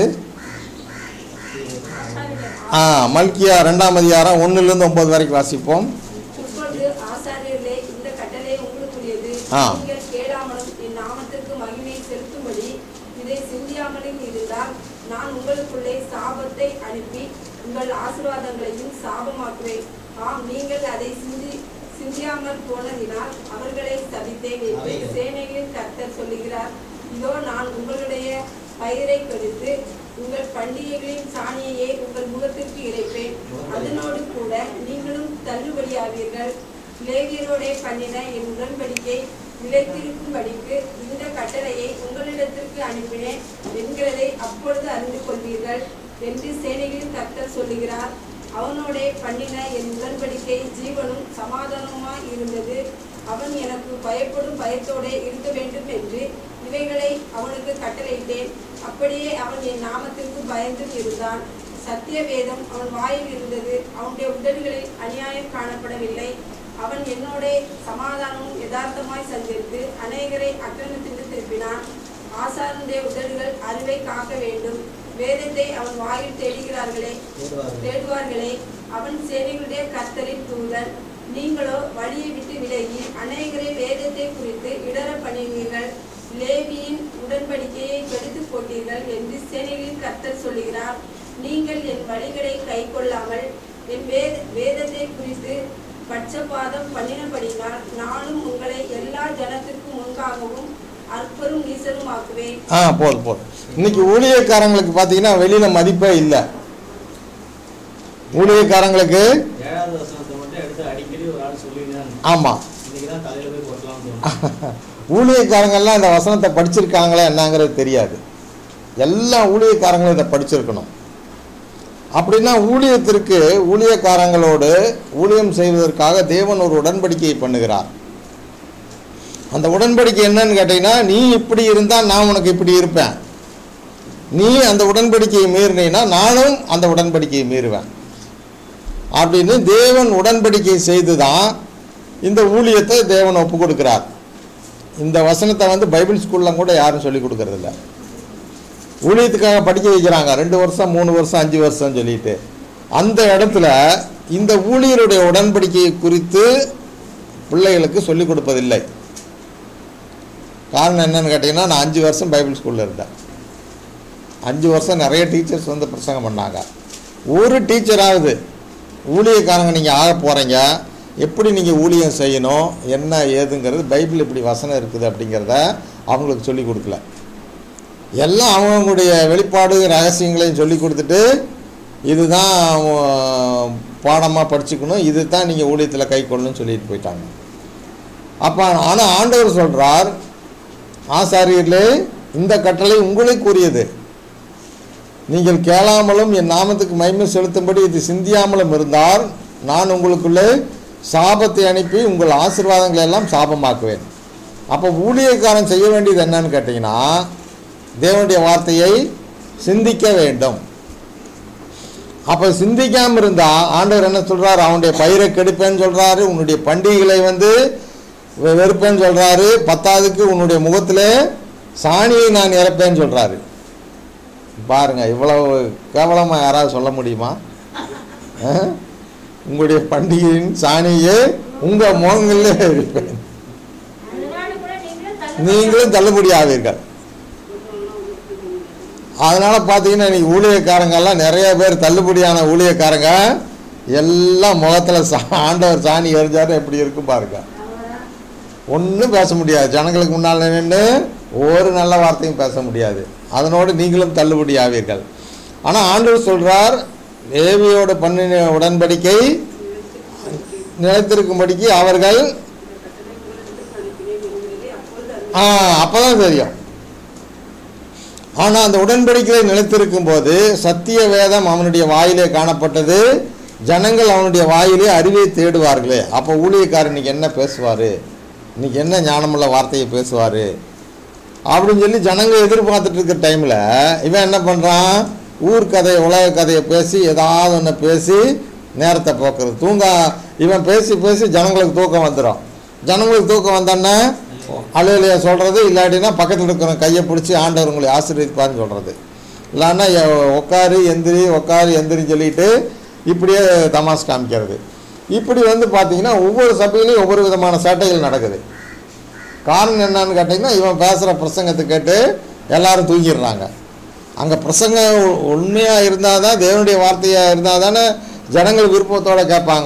ஆ மல்கியா ரெண்டாம் அதிகாரம் ஒன்றுலேருந்து ஒன்பது வரைக்கும் வாசிப்போம் இப்பொழுது ஆசாரியர்களே இந்த கட்டளை உங்களுக்குரியது ஆ. நீங்கள் கேளாமலும் என் நாமத்திற்கு மகிமை செலுத்தும்படி இதை சிந்தியாமலும் இருந்தால் நான் உங்களுக்குள்ளே சாபத்தை அனுப்பி உங்கள் ஆசீர்வாதங்களையும் சாபமாக்குவேன் ஆம் நீங்கள் அதை சிந்தி சிந்தியாமல் போனதினால் அவர்களை சபித்தேன் என்று அவைகள். சேனைகளின் கர்த்தர் சொல்லுகிறார் இதோ நான் உங்களுடைய பயிரை கெடுத்து உங்கள் பண்டிகைகளின் சாணியையே உங்கள் முகத்திற்கு இறைப்பேன் அதனோடு கூட நீங்களும் தள்ளுபடியாவீர்கள் லேவியரோடே பண்ணின என் உடன்படிக்கை நிலைத்திருக்கும்படிக்கு இந்த கட்டளையை உங்களிடத்திற்கு அனுப்பினேன் என்கிறதை அப்பொழுது அறிந்து கொள்வீர்கள் என்று சேனைகளின் கர்த்தர் சொல்லுகிறார் அவனோடே பண்ணின என் உடன்படிக்கை ஜீவனும் சமாதானமாய் இருந்தது அவன் எனக்கு பயப்படும் பயத்தோடே இருக்க வேண்டும் என்று இவைகளை அவனுக்கு கட்டளையிட்டேன் அப்படியே அவன் என் நாமத்திற்கு பயந்தும் இருந்தான் சத்திய வேதம் அவன் வாயில் இருந்தது அவனுடைய உடல்களில் அநியாயம் காணப்படவில்லை அவன் என்னோடே சமாதானமும் யதார்த்தமாய் சந்தித்து அநேகரை அக்கிரமத்திற்கு திருப்பினான் ஆசாரனுடைய உதடுகள் அறிவை காக்க வேண்டும் வேதத்தை அவன் வாயில் தேடுகிறார்களே தேடுவார்கள். தேடுவார்களே அவன் சேனைகளுடைய கர்த்தரின் தூதன் நீங்களோ வழியை விட்டு விலகி அநேகரை வேதத்தை குறித்து இடர பண்ணினீர்கள் லேவியின் உடன்படிக்கையை கெடுத்து போட்டீர்கள் என்று சேனைகளின் கர்த்தர் சொல்லுகிறார் நீங்கள் என் வழிகளை கைக்கொள்ளாமல் என் வேத வேதத்தை குறித்து பட்சபாதம் பண்ணினபடினால் நானும் உங்களை எல்லா ஜனத்திற்கும் முன்பாகவும் அற்பரும் நீசருமாக்குவேன் ஆ போதும் போதும் இன்னைக்கு ஊழியக்காரங்களுக்கு பார்த்தீங்கன்னா வெளியில் மதிப்பே இல்லை ஊழியக்காரங்களுக்கு ஏழாவது வசனத்தை மட்டும் எடுத்து அடிக்கடி ஒரு ஆள் சொல்லிடுறாங்க ஆமாம் இன்னைக்கு தான் தலையில போய் கொட்டலாம்னு தோணும் ஊழியக்காரங்கெல்லாம் இந்த வசனத்தை படிச்சிருக்காங்களா என்னங்கிறது தெரியாது எல்லா ஊழியக்காரங்களும் இதை படிச்சிருக்கணும் அப்படின்னா ஊழியத்திற்கு ஊழியக்காரங்களோடு ஊழியம் செய்வதற்காக தேவன் ஒரு உடன்படிக்கையை பண்ணுகிறார் அந்த உடன்படிக்கை என்னன்னு கேட்டீங்கன்னா நீ இப்படி இருந்தால் நான் உனக்கு இப்படி இருப்பேன் நீ அந்த உடன்படிக்கையை மீறினீன்னா நானும் அந்த உடன்படிக்கையை மீறுவேன் அப்படின்னு தேவன் உடன்படிக்கை செய்து தான் இந்த ஊழியத்தை தேவன் ஒப்பு கொடுக்கிறார் இந்த வசனத்தை வந்து பைபிள் ஸ்கூல்லாம் கூட யாரும் சொல்லி கொடுக்கறதில்ல ஊழியத்துக்காக படிக்க வைக்கிறாங்க ரெண்டு வருஷம் மூணு வருஷம் அஞ்சு வருஷம் சொல்லிட்டு அந்த இடத்துல இந்த ஊழியருடைய உடன்படிக்கையை குறித்து பிள்ளைகளுக்கு சொல்லிக் கொடுப்பதில்லை காரணம் என்னன்னு கேட்டிங்கன்னா நான் அஞ்சு வருஷம் பைபிள் ஸ்கூலில் இருந்தேன் அஞ்சு வருஷம் நிறைய டீச்சர்ஸ் வந்து பிரசங்கம் பண்ணாங்க ஒரு டீச்சராவது ஊழியக்காரங்க நீங்கள் ஆக போகிறீங்க எப்படி நீங்கள் ஊழியம் செய்யணும் என்ன ஏதுங்கிறது பைபிள் இப்படி வசனம் இருக்குது அப்படிங்கிறத அவங்களுக்கு சொல்லி கொடுக்கல எல்லாம் அவங்களுடைய வெளிப்பாடு ரகசியங்களையும் சொல்லி கொடுத்துட்டு இதுதான் பாடமாக படிச்சுக்கணும் இது தான் நீங்கள் ஊழியத்தில் கை கொள்ளணும்னு சொல்லிட்டு போயிட்டாங்க அப்போ ஆனால் ஆண்டவர் சொல்கிறார் ஆசாரியர்களே இந்த கட்டளை உங்களுக்கு உரியது நீங்கள் கேளாமலும் என் நாமத்துக்கு மகிமை செலுத்தும்படி இது சிந்தியாமலும் இருந்தால் நான் உங்களுக்குள்ளே சாபத்தை அனுப்பி உங்கள் ஆசீர்வாதங்களை எல்லாம் சாபமாக்குவேன் அப்போ ஊழியக்காரன் செய்ய வேண்டியது என்னன்னு கேட்டிங்கன்னா தேவனுடைய வார்த்தையை சிந்திக்க வேண்டும் அப்போ சிந்திக்காமல் இருந்தால் ஆண்டவர் என்ன சொல்கிறார் அவனுடைய பயிரை கெடுப்பேன்னு சொல்கிறாரு உன்னுடைய பண்டிகைகளை வந்து வெ- வெறுப்பேன்னு சொல்கிறாரு பத்தாவதுக்கு உன்னுடைய முகத்தில் சாணியை நான் இறப்பேன்னு சொல்கிறாரு பாருங்க இவ்வளவு கேவலமாக யாராவது சொல்ல முடியுமா அஹ்? உங்களுடைய பண்டிகையின் சாணியே உங்கள் முகங்களிலே இருப்பேன் அதனால கூட நீங்களும் தள்ளுபடி நீங்களும் தள்ளுபடி ஆவீர்கள் அதனால பார்த்தீங்கன்னா இன்னைக்கு ஊழியக்காரங்கெல்லாம் நிறைய பேர் தள்ளுபடியான ஊழியக்காரங்க எல்லாம் முகத்தில் சா ஆண்டவர் சாணி எரிஞ்சாரு எப்படி இருக்கும் பாருங்க ஒன்றும் பேச முடியாது ஜனங்களுக்கு முன்னால் நின்று ஒரு நல்ல வார்த்தையும் பேச முடியாது அதனோடு நீங்களும் தள்ளுபடி ஆவீர்கள் ஆனால் ஆண்டவர் சொல்றார் தேவியோட பண்ணின உடன்படிக்கை நிலைத்திருக்கும்படிக்கு அவர்கள் ஆ அப்பதான் தெரியும் ஆனால் அந்த உடன்படிக்கையில் நிலைத்திருக்கும் போது சத்திய வேதம் அவனுடைய வாயிலே காணப்பட்டது ஜனங்கள் அவனுடைய வாயிலே அறிவை தேடுவார்களே அப்போ ஊழியக்காரர் இன்னைக்கு என்ன பேசுவார் இன்னைக்கு என்ன ஞானமுள்ள வார்த்தையை பேசுவார் அப்படின்னு சொல்லி ஜனங்க எதிர்பார்த்துட்டு இருக்கிற டைமில் இவன் என்ன பண்ணுறான் ஊர் கதை உலக கதையை பேசி ஏதாவது ஒன்று பேசி நேரத்தை போக்குறது தூங்க இவன் பேசி பேசி ஜனங்களுக்கு தூக்கம் வந்துடும் ஜனங்களுக்கு தூக்கம் வந்தோன்னே அலுவலியா சொல்கிறது இல்லாட்டினா பக்கத்தில் இருக்கிற கையை பிடிச்சி ஆண்டவர் உங்களை ஆசீர்வதிப்பார்னு சொல்கிறது இல்லைன்னா எ- உக்காரு எந்திரி உக்காரு எந்திரின்னு சொல்லிட்டு இப்படியே தமாஸ் காமிக்கிறது இப்படி வந்து பார்த்தீங்கன்னா ஒவ்வொரு சபையிலையும் ஒவ்வொரு விதமான சேட்டைகள் நடக்குது காரணம் என்னன்னு கேட்டிங்கன்னா இவன் பேசுகிற பிரசங்கத்தை கேட்டு எல்லாரும் தூங்கிடுறாங்க அங்கே பிரசங்கம் உண்மையாக இருந்தால் தான் தேவனுடைய வார்த்தையாக இருந்தால் தானே ஜனங்கள் விருப்பத்தோடு கேட்பாங்க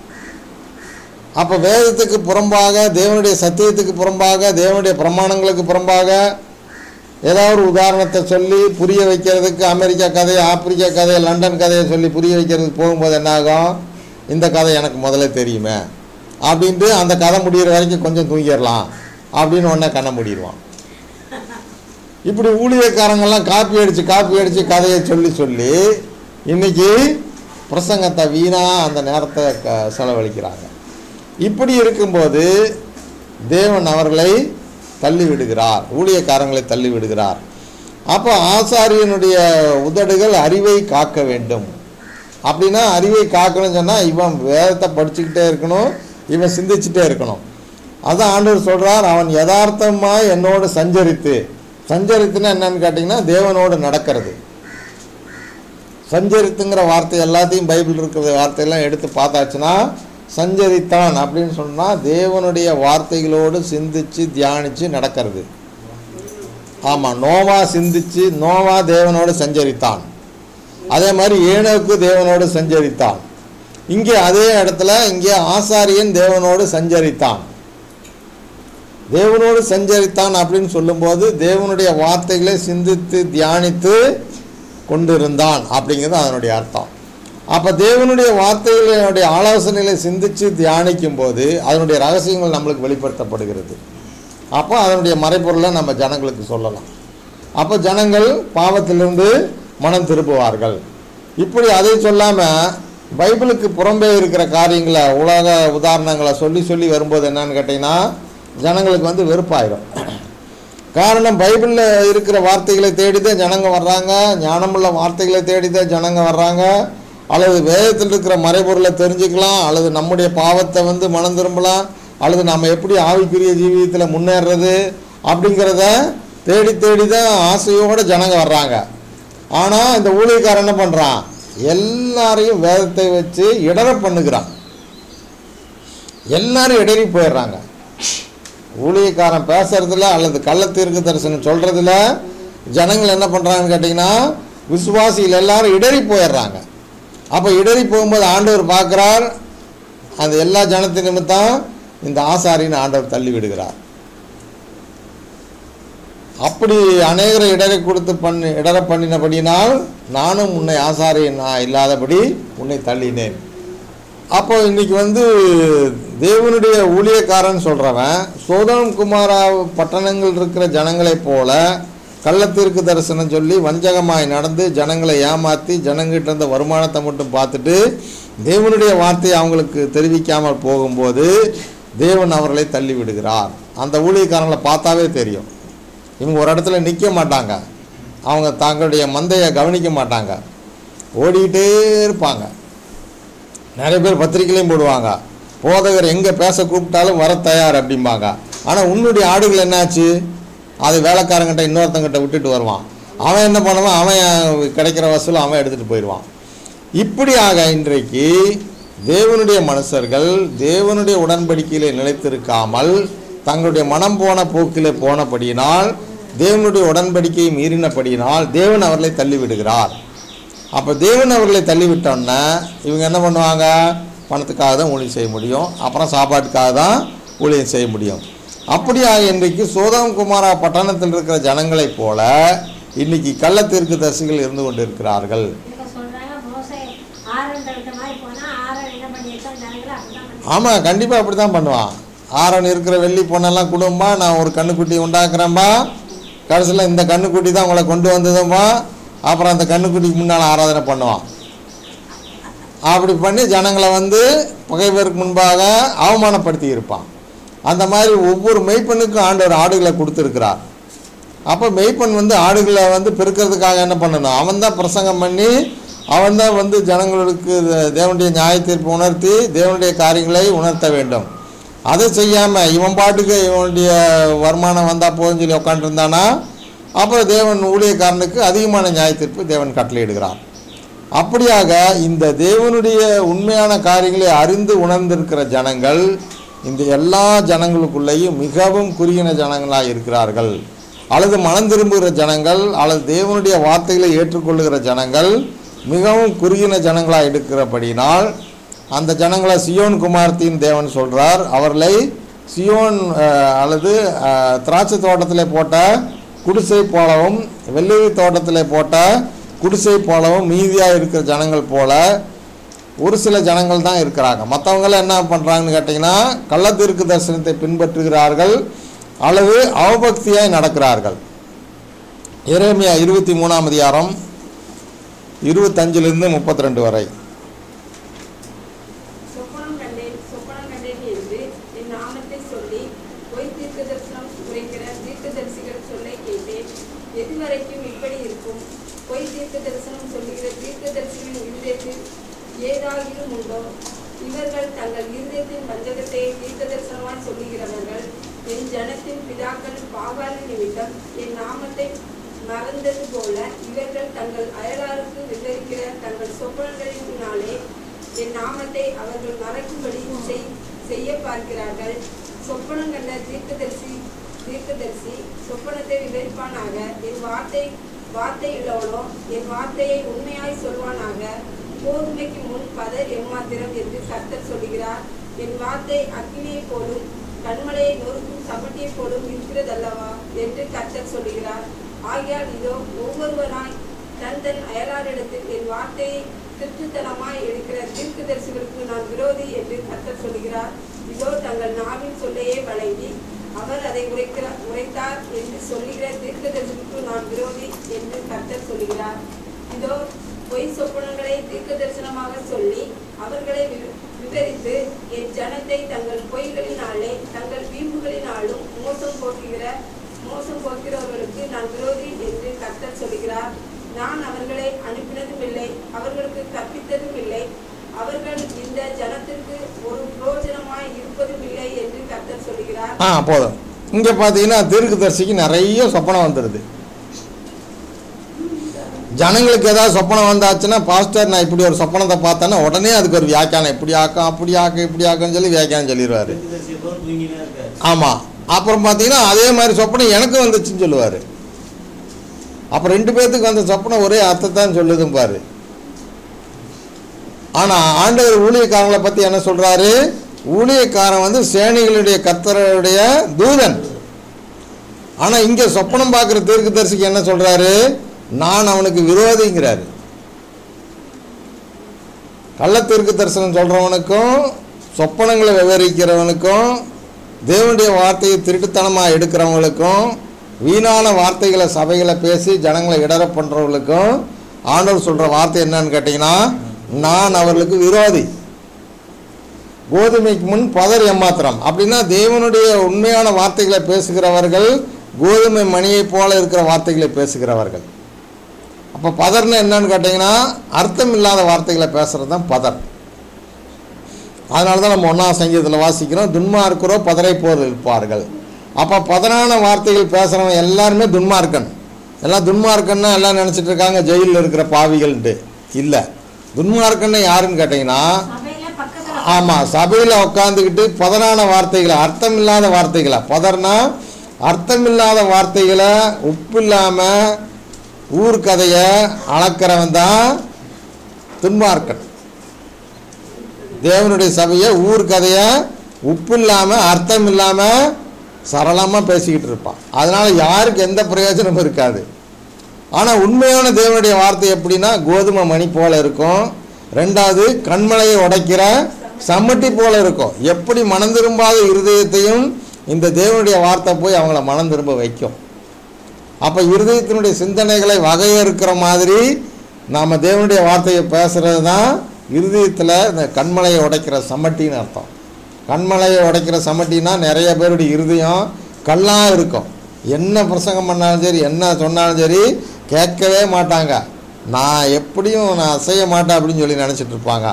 அப்போ வேதத்துக்கு புறம்பாக தேவனுடைய சத்தியத்துக்கு புறம்பாக தேவனுடைய பிரமாணங்களுக்கு புறம்பாக ஏதாவது ஒரு உதாரணத்தை சொல்லி புரிய வைக்கிறதுக்கு அமெரிக்கா கதை ஆப்பிரிக்கா கதை லண்டன் கதையை சொல்லி புரிய வைக்கிறதுக்கு போகும்போது என்ன ஆகும் இந்த கதை எனக்கு முதல்ல தெரியுமே அப்படின்ட்டு அந்த கதை முடிகிற வரைக்கும் கொஞ்சம் தூங்கிடலாம் அப்படின்னு உடனே கண்ணை மூடிடுவான் இப்படி ஊழியக்காரங்கெல்லாம் காப்பி அடித்து காப்பி அடித்து கதையை சொல்லி சொல்லி இன்னைக்கு பிரசங்கத்தை வீணாக அந்த நேரத்தை க செலவழிக்கிறாங்க இப்படி இருக்கும்போது தேவன் அவர்களை தள்ளி விடுகிறார் ஊழியக்காரங்களை தள்ளி விடுகிறார் அப்போ ஆசாரியனுடைய உதடுகள் அறிவை காக்க வேண்டும் அப்படின்னா அறிவை காக்கணும்னு சொன்னால் இவன் வேதத்தை படிச்சுக்கிட்டே இருக்கணும் இவன் சிந்திச்சுட்டே இருக்கணும் அதான் ஆண்டவர் சொல்கிறார் அவன் யதார்த்தமாக என்னோடு சஞ்சரித்து சஞ்சரித்துன்னா என்னன்னு கேட்டிங்கன்னா தேவனோடு நடக்கிறது சஞ்சரித்துங்கிற வார்த்தை எல்லாத்தையும் பைபிள் இருக்கிற வார்த்தையெல்லாம் எடுத்து பார்த்தாச்சுன்னா சஞ்சரித்தான் அப்படின்னு சொன்னால் தேவனுடைய வார்த்தைகளோடு சிந்திச்சு தியானித்து நடக்கிறது ஆமாம் நோவா சிந்திச்சு நோவா தேவனோடு சஞ்சரித்தான் அதே மாதிரி ஏனோக்கு தேவனோடு சஞ்சரித்தான் இங்கே அதே இடத்துல இங்கே ஆசாரியன் தேவனோடு சஞ்சரித்தான் தேவனோடு சஞ்சரித்தான் அப்படின்னு சொல்லும்போது தேவனுடைய வார்த்தைகளை சிந்தித்து தியானித்து கொண்டிருந்தான் அப்படிங்கிறது அதனுடைய அர்த்தம் அப்போ தேவனுடைய வார்த்தைகளுடைய ஆலோசனைகளை சிந்தித்து தியானிக்கும் போது அதனுடைய ரகசியங்கள் நம்மளுக்கு வெளிப்படுத்தப்படுகிறது அப்போ அதனுடைய மறைப்பொருளை நம்ம ஜனங்களுக்கு சொல்லலாம் அப்போ ஜனங்கள் பாவத்திலிருந்து மனம் திரும்புவார்கள் இப்படி அதை சொல்லாமல் பைபிளுக்கு புறம்பே இருக்கிற காரியங்களை உலக உதாரணங்களை சொல்லி சொல்லி வரும்போது என்னன்னு கேட்டிங்கன்னா ஜனங்களுக்கு வந்து வெறுப்பாயிரும் காரணம் பைபிளில் இருக்கிற வார்த்தைகளை தேடிதான் ஜனங்க வர்றாங்க ஞானமுள்ள வார்த்தைகளை தேடிதான் ஜனங்க வர்றாங்க அல்லது வேதத்தில் இருக்கிற மறைபொருளை தெரிஞ்சுக்கலாம் அல்லது நம்முடைய பாவத்தை வந்து மனம் திரும்பலாம் அல்லது நம்ம எப்படி ஆவிக்குரிய ஜீவியத்தில் முன்னேறது அப்படிங்கிறத தேடி தேடி தான் ஆசையோடு ஜனங்க வர்றாங்க ஆனால் இந்த ஊழியக்காரன் என்ன பண்ணுறான் எல்லாரையும் வேதத்தை வச்சு இடர பண்ணுகிறான் எல்லாரும் இடறி போயிடுறாங்க ஊழியக்காரன் பேசுறதுல அல்லது கள்ளத்தீர்க்கு தரிசனம் சொல்றதுல ஜனங்கள் என்ன பண்ணுறாங்கன்னு கேட்டிங்கன்னா விசுவாசிகள் எல்லாரும் இடறி போயிடுறாங்க அப்போ இடறி போகும்போது ஆண்டவர் பார்க்குறார் அந்த எல்லா ஜனத்தின் நிமித்தம் இந்த ஆசாரின்னு ஆண்டவர் தள்ளி விடுகிறார் அப்படி அநேகரை இடரை கொடுத்து பண்ணி இடர பண்ணினபடினால் நானும் உன்னை ஆசாரியன் நான் இல்லாதபடி உன்னை தள்ளினேன் அப்போ இன்னைக்கு வந்து தேவனுடைய ஊழியக்காரன் சொல்கிறவன் சோதனம் குமாரா பட்டணங்கள் இருக்கிற ஜனங்களைப் போல கள்ளத்திற்கு தரிசனம் சொல்லி வஞ்சகமாய் நடந்து ஜனங்களை ஏமாற்றி ஜனங்கிட்ட இருந்த வருமானத்தை மட்டும் பார்த்துட்டு தேவனுடைய வார்த்தையை அவங்களுக்கு தெரிவிக்காமல் போகும்போது தேவன் அவர்களை தள்ளி விடுகிறார் அந்த ஊழியக்காரங்களை பார்த்தாவே தெரியும் இவங்க ஒரு இடத்துல நிற்க மாட்டாங்க அவங்க தங்களுடைய மந்தையை கவனிக்க மாட்டாங்க ஓடிக்கிட்டே இருப்பாங்க நிறைய பேர் பத்திரிக்கையிலையும் போடுவாங்க போதகர் எங்கே பேச கூப்பிட்டாலும் வர தயார் அப்படிம்பாங்க ஆனால் உன்னுடைய ஆடுகள் என்னாச்சு அது வேலைக்காரங்கிட்ட இன்னொருத்தங்கிட்ட விட்டுட்டு வருவான் அவன் என்ன பண்ணுவான் அவன் கிடைக்கிற வசூல் அவன் எடுத்துகிட்டு போயிடுவான் இப்படியாக இன்றைக்கு தேவனுடைய மனுஷர்கள் தேவனுடைய உடன்படிக்கையிலே நிலைத்திருக்காமல் தங்களுடைய மனம் போன போக்கிலே போனபடியினால் தேவனுடைய உடன்படிக்கையை மீறினபடியினால் தேவன் அவர்களை தள்ளி விடுகிறார் அப்போ தேவன் அவர்களை தள்ளிவிட்டோன்னே இவங்க என்ன பண்ணுவாங்க பணத்துக்காக தான் ஊழியம் செய்ய முடியும் அப்புறம் சாப்பாட்டுக்காக தான் ஊழியம் செய்ய முடியும் அப்படியாக இன்றைக்கு சோதம் குமாரா பட்டணத்தில் இருக்கிற ஜனங்களைப் போல இன்னைக்கு கள்ளத்திற்கு தரிசிகள் இருந்து கொண்டிருக்கிறார்கள் இவங்க சொல்றாங்க மோசே ஆரன் தவிர்த்த மாதிரி போனா ஆரன் என்ன பண்ணியிருக்கான் ஜனங்களை அப்படிதான் பண்ணி ஆமாம் கண்டிப்பாக அப்படி தான் பண்ணுவான் ஆரன் இருக்கிற வெள்ளி பொண்ணெல்லாம் குடும்பமா நான் ஒரு கண்ணுக்குட்டி உண்டாக்குறேன்பா கடைசியில் இந்த கண்ணுக்குட்டி தான் உங்களை கொண்டு வந்ததும்மா அப்புறம் அந்த கண்ணுக்குட்டிக்கு முன்னால் ஆராதனை பண்ணுவான் அப்படி பண்ணி ஜனங்களை வந்து பகைவருக்கு முன்பாக அவமானப்படுத்தி இருப்பான் அந்த மாதிரி ஒவ்வொரு மெய்ப்பெண்ணுக்கும் ஆண்டவர் ஆடுகளை கொடுத்துருக்கிறார் அப்போ மெய்ப்பெண் வந்து ஆடுகளை வந்து பெருக்கிறதுக்காக என்ன பண்ணணும் அவன் தான் பிரசங்கம் பண்ணி அவன் தான் வந்து ஜனங்களுக்கு தே- தேவனுடைய நியாய தீர்ப்பு உணர்த்தி தேவனுடைய காரியங்களை உணர்த்த வேண்டும் அதை செய்யாமல் இவன் பாட்டுக்கு இவனுடைய வருமானம் வந்தால் போதும்னு சொல்லி உட்காந்துருந்தானா அப்புறம் தேவன் ஊழியக்காரனுக்கு அதிகமான நியாயத்தீர்ப்பு தேவன் கட்டளையிடுகிறார் அப்படியாக இந்த தேவனுடைய உண்மையான காரியங்களை அறிந்து உணர்ந்திருக்கிற ஜனங்கள் இந்த எல்லா ஜனங்களுக்குள்ளேயும் மிகவும் குறுகின ஜனங்களாக இருக்கிறார்கள் அல்லது மனம் திரும்புகிற ஜனங்கள் அல்லது தேவனுடைய வார்த்தைகளை ஏற்றுக்கொள்ளுகிற ஜனங்கள் மிகவும் குறுகின ஜனங்களாக இருக்கிறபடினால் அந்த ஜனங்களை சியோன் குமார்த்தின் தேவன் சொல்றார் அவர்களை சியோன் அஹ், அல்லது அஹ், திராட்சை தோட்டத்தில் போட்ட குடிசை போலவும் வெள்ளரி தோட்டத்தில் போட்ட குடிசை போலவும் மீதியாக இருக்கிற ஜனங்கள் போல ஒரு சில ஜனங்கள் தான் இருக்கிறாங்க மற்றவங்களாம் என்ன பண்ணுறாங்கன்னு கேட்டிங்கன்னா கள்ளத்திற்கு தரிசனத்தை பின்பற்றுகிறார்கள் அல்லது அவபக்தியாய் நடக்கிறார்கள் எரேமியா இருபத்தி மூணாம் அதிகாரம் இருபத்தஞ்சிலிருந்து முப்பத்தி ரெண்டு வரை சொப்பனம் கண்டேன் சொப்பனம் கண்டேன் என்று என் நாமத்தை சொல்லி பொய் தீர்க்க தரிசனம் உரைக்கிற தீர்க்கதரிசிகள் சொல்ல கேட்டேன் எதுவரைக்கும் இப்படி இருக்கும் பொய் தீர்க்க தரிசனம் சொல்லுகிற தீர்க்கதரிசிகளின் இருதயத்தில் ஏதாகிலும் உண்டோ இவர்கள் தங்கள் இருதயத்தின் வஞ்சகத்தை தீர்க்க தரிசனமாய் சொல்லுகிறவர்கள் என் ஜனத்தின் பிதாக்கள் பாகால நிமித்தம் என் நாமத்தை மறந்தது போல இவர்கள் தங்கள் அயலாருக்கு விவரிக்கிற தங்கள் சொப்பனங்களினாலே என் நாமத்தை அவர்கள் மறைக்கும்படி செய்- செய்ய பார்க்கிறார்கள் சொப்பனம் கண்ட தீர்க்கதரிசி தீர்க்கதரிசி சொப்பனத்தை விவரிப்பானாக என் வார்த்தை வார்த்தையுள்ளவனோ என் வார்த்தையை உண்மையாய் சொல்வானாக கோதுமைக்கு முன் பதர் எம்மாத்திரம் என்று கர்த்தர் சொல்லுகிறார் என் வார்த்தை அக்கினியைப் போலும் கண்மலையை நொறுக்கும் சமட்டியைப் போலும் இருக்கிறதல்லவா என்று கர்த்தர் சொல்லுகிறார் ஆகையால் இதோ ஒவ்வொருவராய் தன் தன் அயலாரிடத்தில் என் வார்த்தையை திருட்டுத்தனமாய் எடுக்கிற தீர்க்கதரிசிகளுக்கு நான் விரோதி என்று கர்த்தர் சொல்கிறார் இதோ தங்கள் நாவின் சொல்லையே வழங்கி அவர் அதை உரைக்கிற உரைத்தார் என்று சொல்லுகிற தீர்க்கதரிசிகளுக்கு நான் விரோதி என்று கர்த்தர் சொல்கிறார் இதோ பொய் சொப்பனங்களை தீர்க்க தரிசனமாக சொல்லி அவர்களை வி- விவரித்து என் ஜனத்தை தங்கள் பொய்களினாலே தங்கள் வீம்புகளினாலும் மோசம் போக்குகிற மோசம் போக்கிறவர்களுக்கு நான் விரோதி என்று கர்த்தர் சொல்கிறார் நான் அவர்களை அனுப்பினதும் இல்லை அவர்களுக்கு கற்பித்ததும் இல்லை அவர்கள் இந்த ஜனத்திற்கு ஒரு பிரயோஜனமாய் இருப்பதும் இல்லை என்று கர்த்தர் சொல்கிறார் ஆ போதும் இங்கே பார்த்தீங்கன்னா தீர்க்கதரிசிக்கு நிறைய சொப்பனம் வந்துடுது ஜனங்களுக்கு ஏதாவது சொப்பனம் வந்தாச்சுன்னா பாஸ்டர் நான் இப்படி ஒரு சொப்பனத்தை பார்த்தேன்னா உடனே அதுக்கு ஒரு வியாக்கியானம் இப்படி ஆக்கம் அப்படி ஆக்கம் இப்படி ஆக்கம்னு சொல்லி வியாக்கியானம் சொல்லிடுவார் தீர்க்கதரிசி எப்போதும் தூங்கினே இருக்காரு ஆமாம் அப்புறம் பார்த்தீங்கன்னா அதே மாதிரி சொப்பனம் எனக்கும் வந்துச்சுன்னு சொல்லுவார் அப்போ ரெண்டு பேர்த்துக்கு வந்த சொப்பனம் ஒரே அர்த்தத்தான் சொல்லுதும் பாரு ஆனால் ஆண்டவர் ஊழியக்காரங்களை பற்றி என்ன சொல்கிறாரு ஊழியக்காரன் வந்து சேனைகளுடைய கர்த்தருடைய தூதன் ஆனால் இங்கே சொப்பனம் பார்க்குற தீர்க்கதரிசிக்கு என்ன சொல்கிறாரு நான் அவனுக்கு விரோதிங்கிறாரு கள்ள தீர்க்க தரிசனம் சொல்கிறவனுக்கும் சொப்பனங்களை விவரிக்கிறவனுக்கும் தேவனுடைய வார்த்தையை திருட்டுத்தனமாக எடுக்கிறவங்களுக்கும் வீணான வார்த்தைகளை சபைகளை பேசி ஜனங்களை இடர பண்ணுறவங்களுக்கும் ஆண்டவர் சொல்கிற வார்த்தை என்னன்னு கேட்டிங்கன்னா நான் அவர்களுக்கு விரோதி கோதுமைக்கு முன் பதர் ஏமாத்திரம் அப்படின்னா தேவனுடைய உண்மையான வார்த்தைகளை பேசுகிறவர்கள் கோதுமை மணியைப் போல இருக்கிற வார்த்தைகளை பேசுகிறவர்கள் அப்போ பதர்னா என்னன்னு கேட்டிங்கன்னா அர்த்தம் இல்லாத வார்த்தைகளை பேசுகிறது தான் பதர் அதனால தான் நம்ம ஒன்றாம் சங்கீதத்தில் வாசிக்கிறோம் துன்மார்க்கரோ பதரை போர் இருப்பார்கள் அப்போ பதறான வார்த்தைகள் பேசுகிறவங்க எல்லாருமே துன்மார்க்கன் எல்லாம் துன்மார்க்கன்னா எல்லாம் நினச்சிட்டு இருக்காங்க ஜெயிலில் இருக்கிற பாவிகள்ன்ட்டு இல்லை துன்மார்க்கன்னு யாருன்னு கேட்டிங்கன்னா சபையில பக்கத்துல ஆமாம் சபையில் உட்காந்துக்கிட்டு பதறான வார்த்தைகளை அர்த்தம் இல்லாத வார்த்தைகளை பதர்னா அர்த்தம் இல்லாத வார்த்தைகளை உப்பு இல்லாமல் ஊர் கதையை அளக்கிறவன் தான் துன்மார்க்கன் தேவனுடைய சபையை ஊர் கதையை உப்பு இல்லாமல் அர்த்தம் இல்லாமல் சரளமாக பேசிக்கிட்டு இருப்பான் அதனால் யாருக்கு எந்த பிரயோஜனமும் இருக்காது ஆனால் உண்மையான தேவனுடைய வார்த்தை எப்படின்னா கோதுமை மணி போல இருக்கும் ரெண்டாவது கண்மலையை உடைக்கிற சம்மட்டி போல இருக்கும் எப்படி மனம் திரும்பாத இருதயத்தையும் இந்த தேவனுடைய வார்த்தை போய் அவங்கள மனம் திரும்ப வைக்கும் அப்போ இருதயத்தினுடைய சிந்தனைகளை வகையறுக்கிற மாதிரி நாம் தேவனுடைய வார்த்தையை பேசுகிறது தான் இருதயத்தில் இந்த கண்மலையை உடைக்கிற சம்மட்டின்னு அர்த்தம் கண்மலையை உடைக்கிற சம்மட்டினா நிறைய பேருடைய இருதயம் கல்லாக இருக்கும் என்ன பிரசங்கம் பண்ணாலும் சரி என்ன சொன்னாலும் சரி கேட்கவே மாட்டாங்க நான் எப்படியும் நான் அசைய மாட்டேன் அப்படின்னு சொல்லி நினச்சிட்டு இருப்பாங்க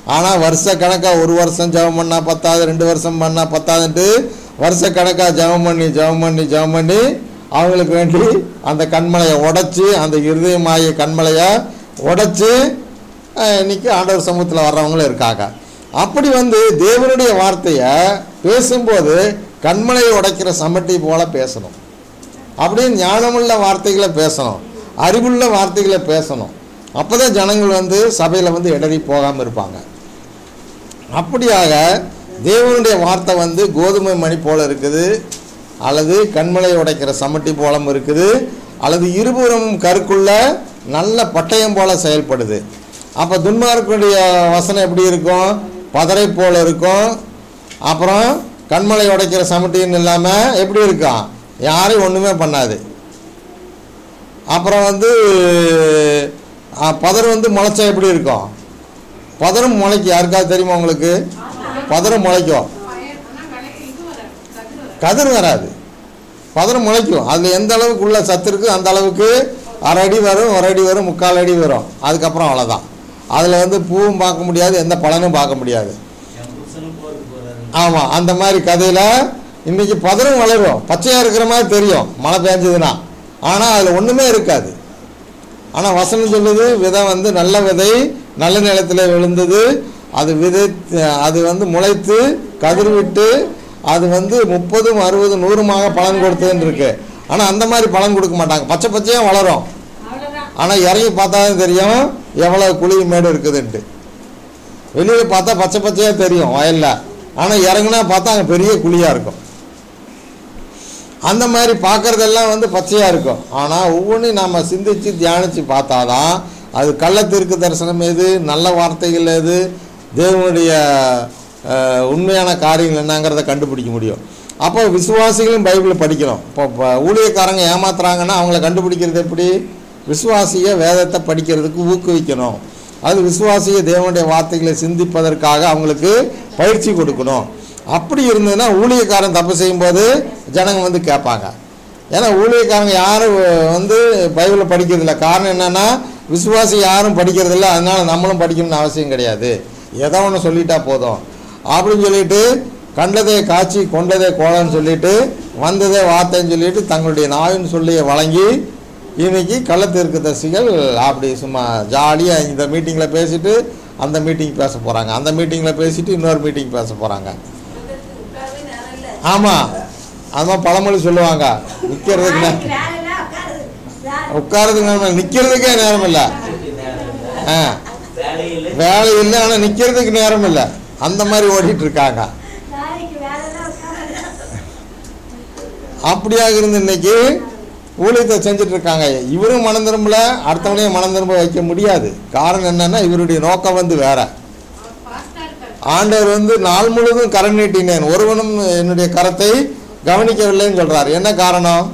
ஆனால் வருஷ கணக்காக ஒரு வருஷம் ஜெபம் பண்ணால் பத்தாது ரெண்டு வருஷம் பண்ணால் பத்தாதுன்ட்டு வருஷ கணக்காக ஜெபம் பண்ணி ஜெபம் பண்ணி ஜெபம் பண்ணி அவங்களுக்கு வேண்டி அந்த கண்மலையை உடைச்சி அந்த இருதயமாகிய கண்மலையை உடைச்சி அஹ், இன்னைக்கு ஆண்டவர் சமூகத்தில் வர்றவங்களும் இருக்காங்க அப்படி வந்து தேவனுடைய வார்த்தையை பேசும்போது கண்மலையை உடைக்கிற சமட்டி போல பேசணும் அப்படியே ஞானமுள்ள வார்த்தைகளை பேசணும் அறிவுள்ள வார்த்தைகளை பேசணும் அப்போ தான் ஜனங்கள் வந்து சபையில் வந்து இடறி போகாமல் இருப்பாங்க அப்படியாக தேவனுடைய வார்த்தை வந்து கோதுமை மணி போல இருக்குது அல்லது கண்மலை உடைக்கிற சமட்டி போலம் இருக்குது அல்லது இருபுறமும் கருக்குள்ள நல்ல பட்டயம் போல செயல்படுது அப்போ துன்மார்க்குடைய வசனம் எப்படி இருக்கும் பதரை போல இருக்கும் அப்புறம் கண்மலை உடைக்கிற சமட்டின்னு இல்லாமல் எப்படி இருக்கும் யாரையும் ஒன்றுமே பண்ணாது அப்புறம் வந்து ஆ, பதர் வந்து முளைச்சா எப்படி இருக்கும் பதரும் முளைக்கும் யாருக்காவது தெரியுமா உங்களுக்கு பதரும் முளைக்கும் கதிர் வராது பதரும் முளைக்கும் அதில் எந்த அளவுக்கு உள்ள சத்து இருக்குது அந்த அளவுக்கு அரை அடி வரும் ஒரு அடி வரும் முக்கால் அடி வரும் அதுக்கப்புறம் அவ்வளோதான் அதில் வந்து பூவும் பார்க்க முடியாது எந்த பலனும் பார்க்க முடியாது என் புருஷனும் போருக்கு போறாரு ஆமாம் அந்த மாதிரி கதையில் இன்னைக்கு பதரும் வளரும் பச்சையாக இருக்கிற மாதிரி தெரியும் மழை பெஞ்சதுன்னா ஆனால் அதில் ஒன்றுமே இருக்காது ஆனால் வசனம் சொல்லுது விதை வந்து நல்ல விதை நல்ல நிலத்தில் விழுந்தது அது விதை அது வந்து முளைத்து கதிர் விட்டு அது வந்து முப்பதும் அறுபது நூறுமாக பலன் கொடுத்ததுன்னு இருக்கு ஆனால் அந்த மாதிரி பலன் கொடுக்க மாட்டாங்க பச்சை பச்சையாக வளரும் அவ்வளோதான் ஆனால் இறங்கி பார்த்தா தான் தெரியும் எவ்வளோ குழி மேடு இருக்குதுன்ட்டு வெளியில் பார்த்தா பச்சை பச்சையாக தெரியும் வயலில் ஆனால் இறங்குனா பார்த்தா அங்கே பெரிய குழியாக இருக்கும் அந்த மாதிரி பார்க்குறதெல்லாம் வந்து பச்சையாக இருக்கும் ஆனால் ஒவ்வொன்றையும் நாம் சிந்திச்சு தியானித்து பார்த்தாதான் அது கள்ளத்திற்கு தரிசனம் எது நல்ல வார்த்தைகள் எது தேவனுடைய அஹ், உண்மையான காரியங்கள் என்னங்கிறத கண்டுபிடிக்க முடியும் அப்போ விசுவாசிகளும் பைபிளை படிக்கணும் இப்போ இப்போ ஊழியக்காரங்க ஏமாத்துறாங்கன்னா அவங்கள கண்டுபிடிக்கிறது எப்படி விசுவாசிய வேதத்தை படிக்கிறதுக்கு ஊக்குவிக்கணும் அது விசுவாசிய தேவனுடைய வார்த்தைகளை சிந்திப்பதற்காக அவங்களுக்கு பயிற்சி கொடுக்கணும் அப்படி இருந்ததுன்னா ஊழியக்காரன் தப்பு செய்யும்போது ஜனங்க வந்து கேட்பாங்க ஏன்னா ஊழியக்காரங்க யாரும் வந்து பைபிளை படிக்கிறதில்ல காரணம் என்னன்னா விசுவாசி யாரும் படிக்கிறதில்ல அதனால நம்மளும் படிக்கணும்னு அவசியம் கிடையாது ஏதோ ஒன்று சொல்லிட்டா போதும் அப்படின்னு சொல்லிட்டு கண்டதே காட்சி கொண்டதே கோலன்னு சொல்லிட்டு வந்ததே வார்த்தைன்னு சொல்லிட்டு தங்களுடைய நாவின் சொல்லியை வழங்கி இன்னைக்கு கள்ளத்தீர்க்கதரிசிகள் அப்படி சும்மா ஜாலியாக இந்த மீட்டிங்கில் பேசிட்டு அந்த மீட்டிங் பேச போகிறாங்க அந்த மீட்டிங்கில் பேசிட்டு இன்னொரு மீட்டிங் பேச போகிறாங்க உட்காரவே நேரம் இல்லை ஆமாம் அதுமாதிரி பழமொழி சொல்லுவாங்க நிற்கிறதுக்கு நே- நாளைக்கு வேலை இல்லை உட்காரு வேலை உட்காரதுக்கு நேரம் இல்லை நிற்கிறதுக்கே நேரம் இல்லை ஆ வேலையில் வேலை இல்லை ஆனால் நிற்கிறதுக்கு நேரம் இல்லை அந்த மாதிரி ஓடிட்டு இருக்காங்க நாளைக்கு வேலை இல்லை உட்காரு அப்படியாக இருந்து இன்னைக்கு ஊழியத்தை செஞ்சுட்டு இருக்காங்க இவரும் மனம் திரும்பல அடுத்தவனையும் மனம் திரும்ப வைக்க முடியாது காரணம் என்னன்னா இவருடைய நோக்கம் வந்து வேற ஆண்டவர் வந்து நாள் முழுவதும் கரம் நீட்டினேன் ஒருவனும் என்னுடைய கரத்தை கவனிக்கவில்லைன்னு சொல்றாரு என்ன காரணம்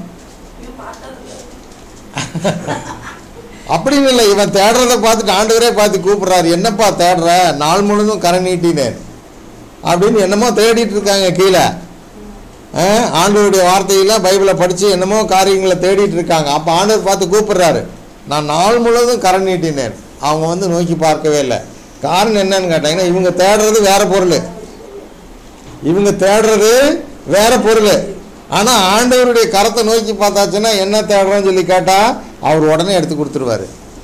அப்படின்னு இல்லை இவன் தேடுறத பார்த்துட்டு ஆண்டவரே பார்த்து கூப்பிடுறாரு என்னப்பா தேடுற நாள் முழுவதும் கரம் நீட்டினேன் அப்படின்னு என்னமோ தேடிட்டு இருக்காங்க கீழே ஆ, ஆண்டவருடைய வார்த்தையில பைபிளை படித்து என்னமோ காரியங்களை தேடிட்டு இருக்காங்க அப்போ ஆண்டவர் பார்த்து கூப்பிடுறாரு நான் நாள் முழுவதும் கரம் நீட்டினேன் அவங்க வந்து நோக்கி பார்க்கவே இல்லை காரணம் என்னன்னு கேட்டாங்கன்னா இவங்க தேடுறது வேற பொருள் இவங்க தேடுறது வேற பொருள் ஆனால் ஆண்டவருடைய கரத்தை நோக்கி பார்த்தாச்சுன்னா என்ன தேடுறோன்னு சொல்லி கேட்டால் அவர் உடனே எடுத்து கொடுத்துருவாரு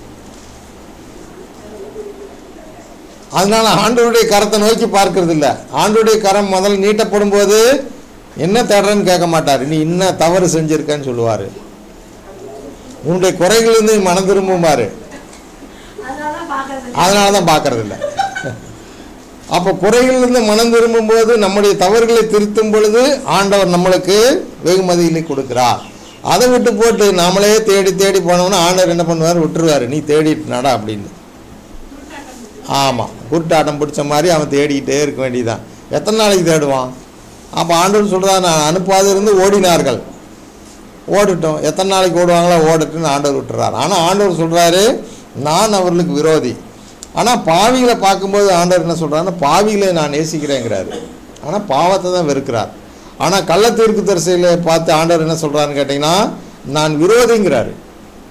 அதனால ஆண்டவருடைய கரத்தை நோக்கி பார்க்கறது இல்ல ஆண்டவருடைய கரம் முதல்ல நீட்டப்படும் போது என்ன தேடுறேன்னு கேட்க மாட்டார் நீ என்ன தவறு செஞ்சிருக்கன்னு சொல்லுவார் உன்னுடைய குறைகளிலிருந்து நீ மனம் திரும்புமாறு அதனால தான் பார்க்கறது அதனால தான் பார்க்கறது இல்ல அப்போ குறைகளிலிருந்து மனம் திரும்பும்போது நம்முடைய தவறுகளை திருத்தும் பொழுது ஆண்டவர் நம்மளுக்கு வெகுமதிகளை கொடுக்கிறார் அதை விட்டு போட்டு நாமளே தேடி தேடி போனோம்னா ஆண்டவர் என்ன பண்ணுவார் விட்டுருவார் நீ தேடிட்டு நட அப்படின்னு ஆமாம் குருட்டாட்டம் பிடிச்ச மாதிரி அவன் தேடிக்கிட்டே இருக்க வேண்டியதுதான் எத்தனை நாளைக்கு தேடுவான் அப்போ ஆண்டவர் சொல்கிறா நான் அனுப்பாது இருந்து ஓடினார்கள் ஓடட்டும் எத்தனை நாளைக்கு ஓடுவாங்களோ ஓடட்டும்னு ஆண்டவர் விட்டுறாரு ஆனால் ஆண்டவர் சொல்கிறாரு நான் அவர்களுக்கு விரோதி ஆனால் பாவிகளை பார்க்கும்போது ஆண்டவர் என்ன சொல்கிறாருன்னா பாவிகளை நான் நேசிக்கிறேங்கிறாரு ஆனால் பாவத்தை தான் வெறுக்கிறார் ஆனால் கள்ளத்தீர்க்கு தரிசையில் பார்த்து ஆண்டவர் என்ன சொல்கிறாருன்னு கேட்டிங்கன்னா நான் விரோதிங்கிறாரு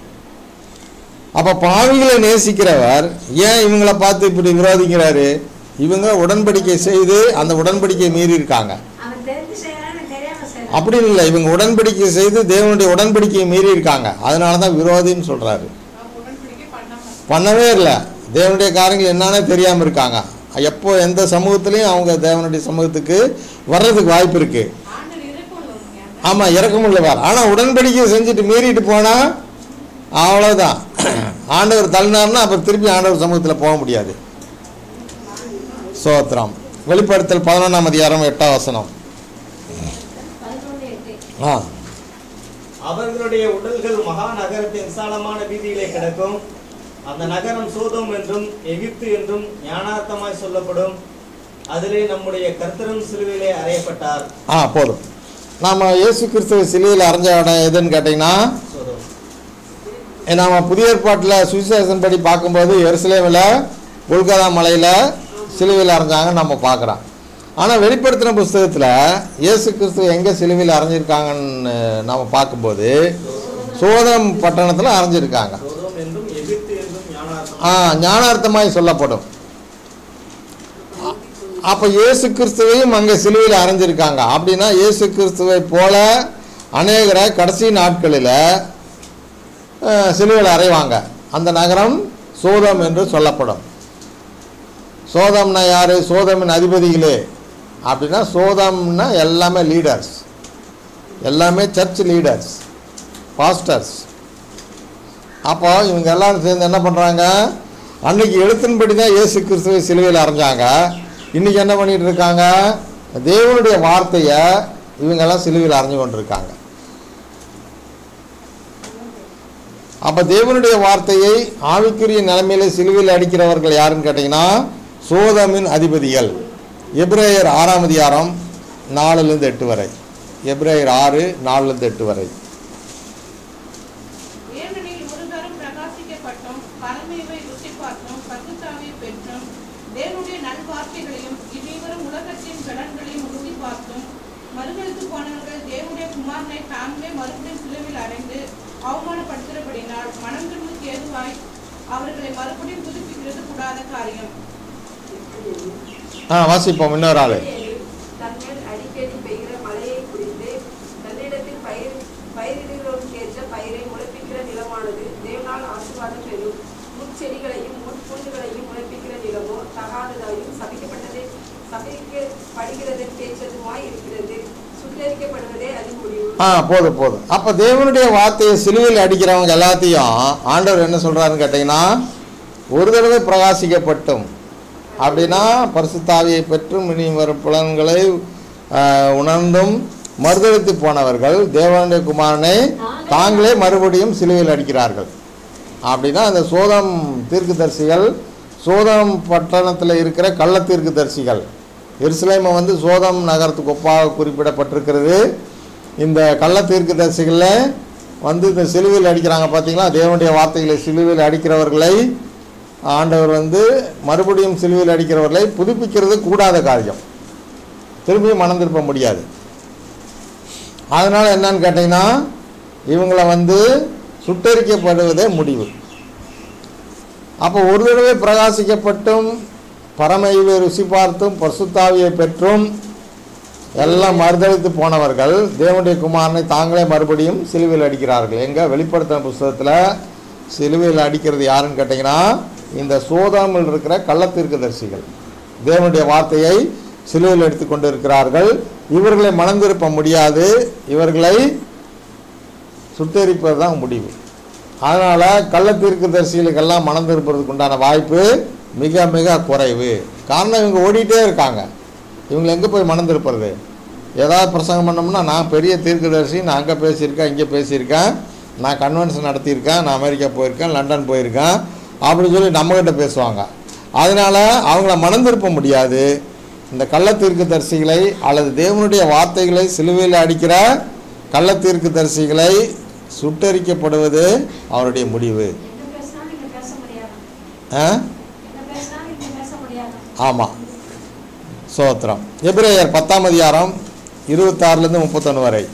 அப்போ பாவிகளை நேசிக்கிறவர் ஏன் இவங்களை பார்த்து இப்படி விரோதிக்கிறாரு இவங்க உடன்படிக்கை செய்து அந்த உடன்படிக்கையை மீறி இருக்காங்க அவன் தெரிஞ்சு செய்யறான்னு தெரியாம செய்யறான் அப்படி இல்லை இவங்க உடன்படிக்கை செய்து தேவனுடைய உடன்படிக்கையை மீறி இருக்காங்க அதனால தான் விரோதின்னு சொல்கிறாரு அவங்க உடன்படிக்கை பண்ணாம பண்ணவே இல்லை தேவனுடைய காரியங்கள் என்னன்னே தெரியாமல் இருக்காங்க எப்போ எந்த சமூகத்துலேயும் அவங்க தேவனுடைய சமூகத்துக்கு வர்றதுக்கு வாய்ப்பு இருக்குது ஆண்டவர் இறக்கம் உள்ளவங்க ஆமாம் இறக்கமுள்ளவர் ஆனால் உடன்படிக்கை செஞ்சுட்டு மீறிட்டு போனால் அவ்வளோதான் ஆண்டவர் தள்ளினார்னா அப்புறம் திருப்பி ஆண்டவர் சமூகத்தில் போக முடியாது சோத்திரம் வெளிப்படுத்தல் பதினொன்றாம் அதிகாரம் எட்டாம் வசனம் பதினொன்று எட்டு ஆ அவர்களுடைய உடல்கள் மகா நகரத்தின் விசாலமான வீதியிலே கிடக்கும் அந்த நகரம் சோதோம் என்றும் எகிப்து என்றும் ஞானார்த்தமாய் சொல்லப்படும் அதிலே நம்முடைய கர்த்தரும் சிலுவிலே அறையப்பட்டார் ஆ போதும் நாம் இயேசு கிறிஸ்துவ சிலுவையில் அரைஞ்ச இடம் எதுன்னு கேட்டிங்கன்னா சோதோம் நாம் புதிய ஏற்பாட்டில் சுவிசேஷன் படி பார்க்கும்போது எருசலேமில் புல்கதா மலையில் சிலுவையில் அரைஞ்சாங்க நம்ம பார்க்குறோம் ஆனால் வெளிப்படுத்தின புஸ்தகத்தில் இயேசு கிறிஸ்து எங்கே சிலுவையில் அரைஞ்சிருக்காங்கன்னு நாம் பார்க்கும்போது சோதம் பட்டணத்தில் அரைஞ்சிருக்காங்க சோதோம் என்றும் எகிப்து என்றும் ஞானார்த்தம் ஆ ஞானார்த்தமாய் சொல்லப்படும் அப்போ இயேசு கிறிஸ்துவையும் அங்கே சிலுவையில் அரைஞ்சிருக்காங்க அப்படின்னா இயேசு கிறிஸ்துவை போல அநேகரை கடைசி நாட்களில் அஹ், சிலுவையில் அறைவாங்க அந்த நகரம் சோதம் என்று சொல்லப்படும் சோதம்னா யார் சோதமின் அதிபதிகளே அப்படின்னா சோதம்னா எல்லாமே லீடர்ஸ் எல்லாமே சர்ச் லீடர்ஸ் பாஸ்டர்ஸ் அப்போ இவங்க எல்லாரும் சேர்ந்து என்ன பண்ணுறாங்க அன்னைக்கு எழுத்தின்படி தான் இயேசு கிறிஸ்துவை சிலுவையில் அரைஞ்சாங்க இன்றைக்கி என்ன பண்ணிட்டு இருக்காங்க தேவனுடைய வார்த்தையை இவங்கெல்லாம் சிலுவையில் அரைஞ்சு கொண்டிருக்காங்க அப்போ தேவனுடைய வார்த்தையை ஆவிக்குரிய நிலைமையில சிலுவையில் அடிக்கிறவர்கள் யாருன்னு கேட்டிங்கன்னா சோதமின் அதிபதிகள் எப்ரேயர் ஆறாம் அதிகாரம் நாலுலேருந்து எட்டு வரை எப்ரேயர் ஆறு நாலுலேருந்து எட்டு வரை ஏனெனில் முருகரும் பிரகாசிக்கப்பட்டும் பரமேவை ருசி பார்த்தும் பசுத்தாவை பெற்றும் தேவனுடைய நல்வார்த்தைகளையும் இனிவரும் உலகத்தின் பலன்களையும் ருசி பார்த்தும் மறுதளித்து போனவர்கள் தேவனுடைய குமாரனை தாங்களே மறுபடியும் சிலுவையில் அடைந்து அவமானப்படுத்துகிறபடினால் மனம் திரும்புக்கு ஏதுவாய் அவர்களை மறுபடியும் புதுப்பிக்கிறது கூடாத காரியம் ஆ வாசிப்போம் இன்னொரு ஆள் தன்மேல் அடிக்கடி பெய்கிற மழையை குறித்து தன்னிடத்தில் பயிர் பயிரிடுகிறவருக்கேற்ற பயிரை முளைப்பிக்கிற நிலமானது தேவனால் ஆசீர்வாதம் பெறும் முட்செடிகளையும் முட்பூண்டுகளையும் முளைப்பிக்கிற நிலமோ தகாததாயும் சபிக்கப்பட்டதை சபிக்கப்படுகிறதற்கேற்றதுமாய் இருக்கிறது சுட்டரிக்கப்படுவதே அது முடிவு ஆ போதும் போதும் அப்போ தேவனுடைய வார்த்தையை சிலுவையில் அடிக்கிறவங்க எல்லாத்தையும் ஆண்டவர் என்ன சொல்கிறாருன்னு கேட்டிங்கன்னா ஒரு தடவை பிரகாசிக்கப்பட்டும் அப்படின்னா பரிசுத்தாவியை பெற்றும் இனி வரும் புலன்களை ஆ, உணர்ந்தும் மறுதளித்து போனவர்கள் தேவனுடைய குமாரனை தாங்களே மறுபடியும் சிலுவையில் அடிக்கிறார்கள் அப்படின்னா அந்த சோதம் தீர்க்கதரிசிகள் சோதம் பட்டணத்தில் இருக்கிற கள்ள தீர்க்கதரிசிகள் எருசலேமை வந்து சோதம் நகரத்துக்கு ஒப்பாக குறிப்பிடப்பட்டிருக்கிறது இந்த கள்ள தீர்க்கதரிசிகளில் வந்து இந்த சிலுவையில் அடிக்கிறாங்க பார்த்தீங்களா தேவனுடைய வார்த்தைகளை சிலுவையில் அடிக்கிறவர்களை ஆண்டவர் வந்து மறுபடியும் சிலுவையில் அடிக்கிறவர்களை புதுப்பிக்கிறது கூடாத காரியம் திரும்பியும் மனம் திருப்ப முடியாது அதனால் என்னன்னு கேட்டிங்கன்னா இவங்களை வந்து சுட்டரிக்கப்படுவதே முடிவு அப்போ ஒரு தடவை பிரகாசிக்கப்பட்டும் பரமையை ருசி பார்த்தும் பசுத்தாவியை பெற்றும் எல்லாம் மறுதளித்து போனவர்கள் தேவனுடைய குமாரனை தாங்களே மறுபடியும் சிலுவையில் அடிக்கிறார்கள் எங்கே வெளிப்படுத்தின புஸ்தகத்தில் சிலுவையில் அடிக்கிறது யாருன்னு கேட்டிங்கன்னா இந்த சோதாமில் இருக்கிற கள்ளத்தீர்க்கதரிசிகள் தேவனுடைய வார்த்தையை சிலுவையில் எடுத்துக்கொண்டு இருக்கிறார்கள் இவர்களை மனந்திருப்ப முடியாது இவர்களை சுட்டெரிப்பது தான் முடிவு அதனால் கள்ளத்தீர்க்கதரிசிகளுக்கெல்லாம் மனம் திருப்புறதுக்கு உண்டான வாய்ப்பு மிக மிக குறைவு காரணம் இவங்க ஓடிட்டே இருக்காங்க இவங்க எங்கே போய் மனம் திருப்புறது ஏதாவது பிரசங்கம் பண்ணோம்னா நான் பெரிய தீர்க்கதரிசி நான் அங்கே பேசியிருக்கேன் இங்கே பேசியிருக்கேன் நான் கன்வென்ஷன் நடத்தியிருக்கேன் நான் அமெரிக்கா போயிருக்கேன் லண்டன் போயிருக்கேன் அப்படின்னு சொல்லி நம்மக்கிட்ட பேசுவாங்க அதனால் அவங்கள மனம் திருப்ப முடியாது இந்த கள்ளத்தீர்க்கதரிசிகளை அல்லது தேவனுடைய வார்த்தைகளை சிலுவையில் அடிக்கிற கள்ளத்தீர்க்கதரிசிகளை சுட்டரிக்கப்படுவது அவருடைய முடிவு என்ன பேசினாலும் இங்க பேச முடியாது ஆ என்ன பேசினாலும் இங்க பேச முடியாது ஆமாம் சோத்திரம் எபிரேயர் பத்தாம் அதிகாரம் இருபத்தாறுலேருந்து முப்பத்தொன்று வரை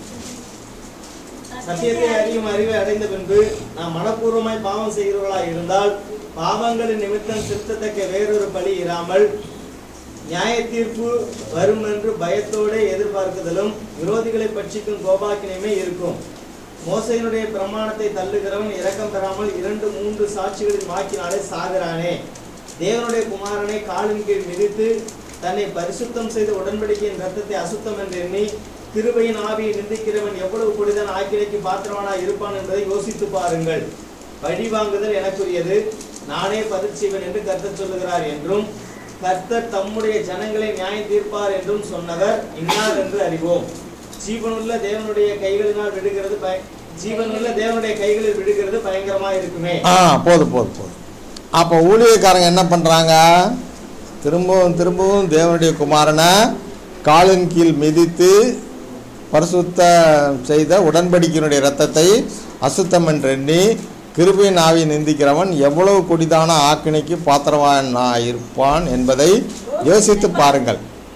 சத்தியத்தை அறியும் அறிவை அடைந்த பின்பு நாம் மனப்பூர்வமாய் பாவம் செய்கிறவர்களாய் இருந்தால் பாவங்களின் நிமித்தம் செலுத்தத்தக்க வேறொரு பலி இராமல் நியாய தீர்ப்பு வரும் என்று பயத்தோடு எதிர்பார்க்குதலும் விரோதிகளை பட்சிக்கும் கோபாக்கினையுமே இருக்கும் மோசையினுடைய பிரமாணத்தை தள்ளுகிறவன் இரக்கம் பெறாமல் இரண்டு மூன்று சாட்சிகளின் வாக்கினாலே சாகிறானே தேவனுடைய குமாரனை காலின் கீழ் மிதித்து தன்னை பரிசுத்தம் செய்த உடன்படிக்கையின் ரத்தத்தை அசுத்தம் என்று எண்ணி கிருபையின் ஆவியை நிந்திக்கிறவன் எவ்வளவு கொடிதான் ஆக்கிரைக்கு பாத்திரமானா இருப்பான் என்பதை யோசித்து பாருங்கள் பழி வாங்குதல் எனக்குரியது நானே பதில் செய்வேன் என்று கர்த்தர் சொல்லுகிறார் என்றும் கர்த்தர் தம்முடைய ஜனங்களை நியாயம் தீர்ப்பார் என்றும் சொன்னவர் இன்னார் என்று அறிவோம் ஜீவனுள்ள தேவனுடைய கைகளினால் விடுகிறது பய- ஜீவனுள்ள தேவனுடைய கைகளில் விடுகிறது பயங்கரமா இருக்குமே ஆ போதும் போதும் போதும் அப்போ ஊழியக்காரங்க என்ன பண்ணுறாங்க திரும்பவும் திரும்பவும் தேவனுடைய குமாரனை காலின் கீழ் மிதித்து பரிசுத்த செய்த உடன்படிக்கையினுடைய இரத்தத்தை அசுத்தம் என்று எண்ணி கிருபையின் ஆவியை நிந்திக்கிறவன் எவ்வளவு கொடிதான ஆக்கினைக்கு பாத்திரவான் இருப்பான் என்பதை யோசித்து பாருங்கள்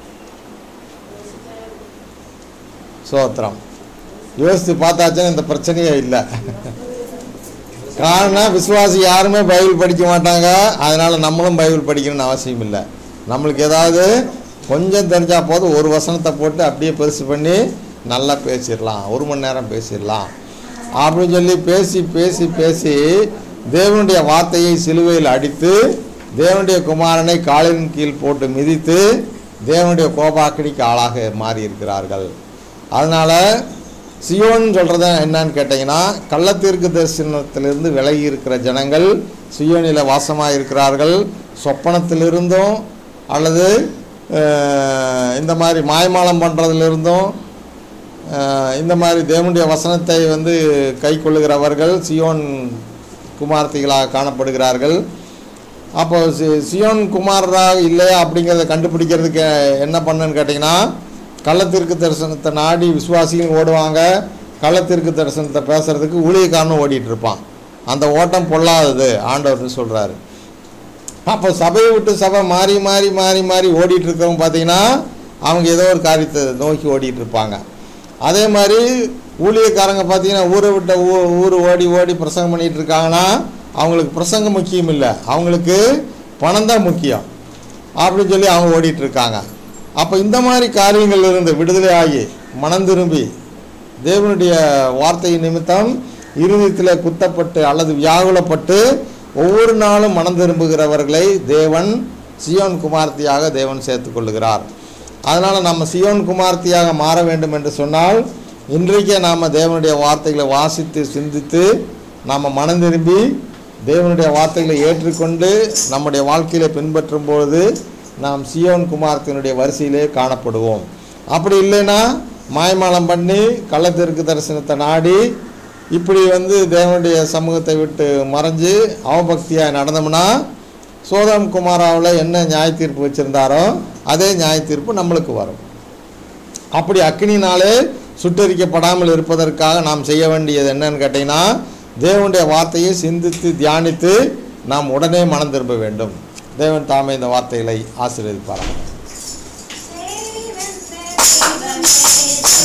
சோத்திரம் யோசித்து பார்த்தாச்சுன்னா இந்த பிரச்சனையே இல்லை காரணம் விசுவாசி யாருமே பைபிள் படிக்க மாட்டாங்க அதனால் நம்மளும் பைபிள் படிக்கணும்னு அவசியம் இல்லை நம்மளுக்கு ஏதாவது கொஞ்சம் தெரிஞ்சால் போதும் ஒரு வசனத்தை போட்டு அப்படியே பெருசு பண்ணி நல்லா பேசிடலாம் ஒரு மணி நேரம் பேசிடலாம் அப்படின்னு சொல்லி பேசி பேசி பேசி தேவனுடைய வார்த்தையை சிலுவையில் அடித்து தேவனுடைய குமாரனை காலின் கீழ் போட்டு மிதித்து தேவனுடைய கோபாக்கினிக்கு ஆளாக மாறி இருக்கிறார்கள் அதனால் சியோன் சொல்கிறது என்னன்னு கேட்டிங்கன்னா கள்ளத்தீர்க்கு தரிசனத்திலிருந்து விலகி இருக்கிற ஜனங்கள் சியோனில் வாசமாக இருக்கிறார்கள் சொப்பனத்திலிருந்தும் அல்லது அஹ், இந்த மாதிரி மாய்மாலம் பண்ணுறதுலேருந்தும் இந்த மாதிரி தேவனுடைய வசனத்தை வந்து கை கொள்ளுகிறவர்கள் சியோன் குமார்த்திகளாக காணப்படுகிறார்கள் அப்போ சி சியோன் குமாரராக இல்லையா அப்படிங்கிறத கண்டுபிடிக்கிறதுக்கு என்ன பண்ணுன்னு கேட்டிங்கன்னா கள்ளத்திற்கு தரிசனத்தை நாடி விசுவாசிகள் ஓடுவாங்க கள்ளத்திற்கு தரிசனத்தை பேசுறதுக்கு ஊழியக்காரனும் ஓடிட்டு இருப்பான் அந்த ஓட்டம் பொல்லாதது ஆண்டவர் சொல்கிறாரு அப்போ சபையை விட்டு சபை மாறி மாறி மாறி மாறி ஓடிட்டு இருக்கிறவங்க பார்த்தீங்கன்னா அவங்க ஏதோ ஒரு காரியத்தை நோக்கி ஓடிட்டு இருப்பாங்க அதே மாதிரி ஊழியக்காரங்க பார்த்தீங்கன்னா ஊரை விட்ட ஊ ஊர் ஓடி ஓடி பிரசங்கம் பண்ணிட்டு இருக்காங்கன்னா அவங்களுக்கு பிரசங்கம் முக்கியம் இல்லை அவங்களுக்கு பணம் தான் முக்கியம் அப்படின்னு சொல்லி அவங்க ஓடிட்டு இருக்காங்க அப்போ இந்த மாதிரி காரியங்கள்ல இருந்து விடுதலை ஆகி மனம் திரும்பி தேவனுடைய வார்த்தை நிமித்தம் இருதயத்தில் குத்தப்பட்டு அல்லது வியாகுலப்பட்டு ஒவ்வொரு நாளும் மனம் திரும்புகிறவர்களை தேவன் சியோன் குமார்த்தியாக தேவன் சேர்த்துக் கொள்ளுகிறார் அதனால் நம்ம சியோன் குமார்த்தியாக மாற வேண்டும் என்று சொன்னால் இன்றைக்கே நாம் தேவனுடைய வார்த்தைகளை வாசித்து சிந்தித்து நாம் மனம் திரும்பி தேவனுடைய வார்த்தைகளை ஏற்றுக்கொண்டு நம்முடைய வாழ்க்கையில பின்பற்றும் பொழுது நாம் சியோன் குமார்த்தினுடைய வரிசையிலே காணப்படுவோம் அப்படி இல்லைன்னா மாய்மாலம் பண்ணி கள்ளத்திற்கு தரிசனத்தை நாடி இப்படி வந்து தேவனுடைய சமூகத்தை விட்டு மறைஞ்சு அவபக்தியாக நடந்தோம்னா சோதம் குமாராவில் என்ன நியாய தீர்ப்பு வச்சுருந்தாரோ அதே நியாய தீர்ப்பு நம்மளுக்கு வரும் அப்படி அக்கினினாலே சுட்டரிக்கப்படாமல் இருப்பதற்காக நாம் செய்ய வேண்டியது என்னன்னு கேட்டிங்கன்னா தேவனுடைய வார்த்தையை சிந்தித்து தியானித்து நாம் உடனே மனம் திரும்ப வேண்டும் தேவன் தாமே இந்த வார்த்தைகளை ஆசீர்வதிப்பார்கள்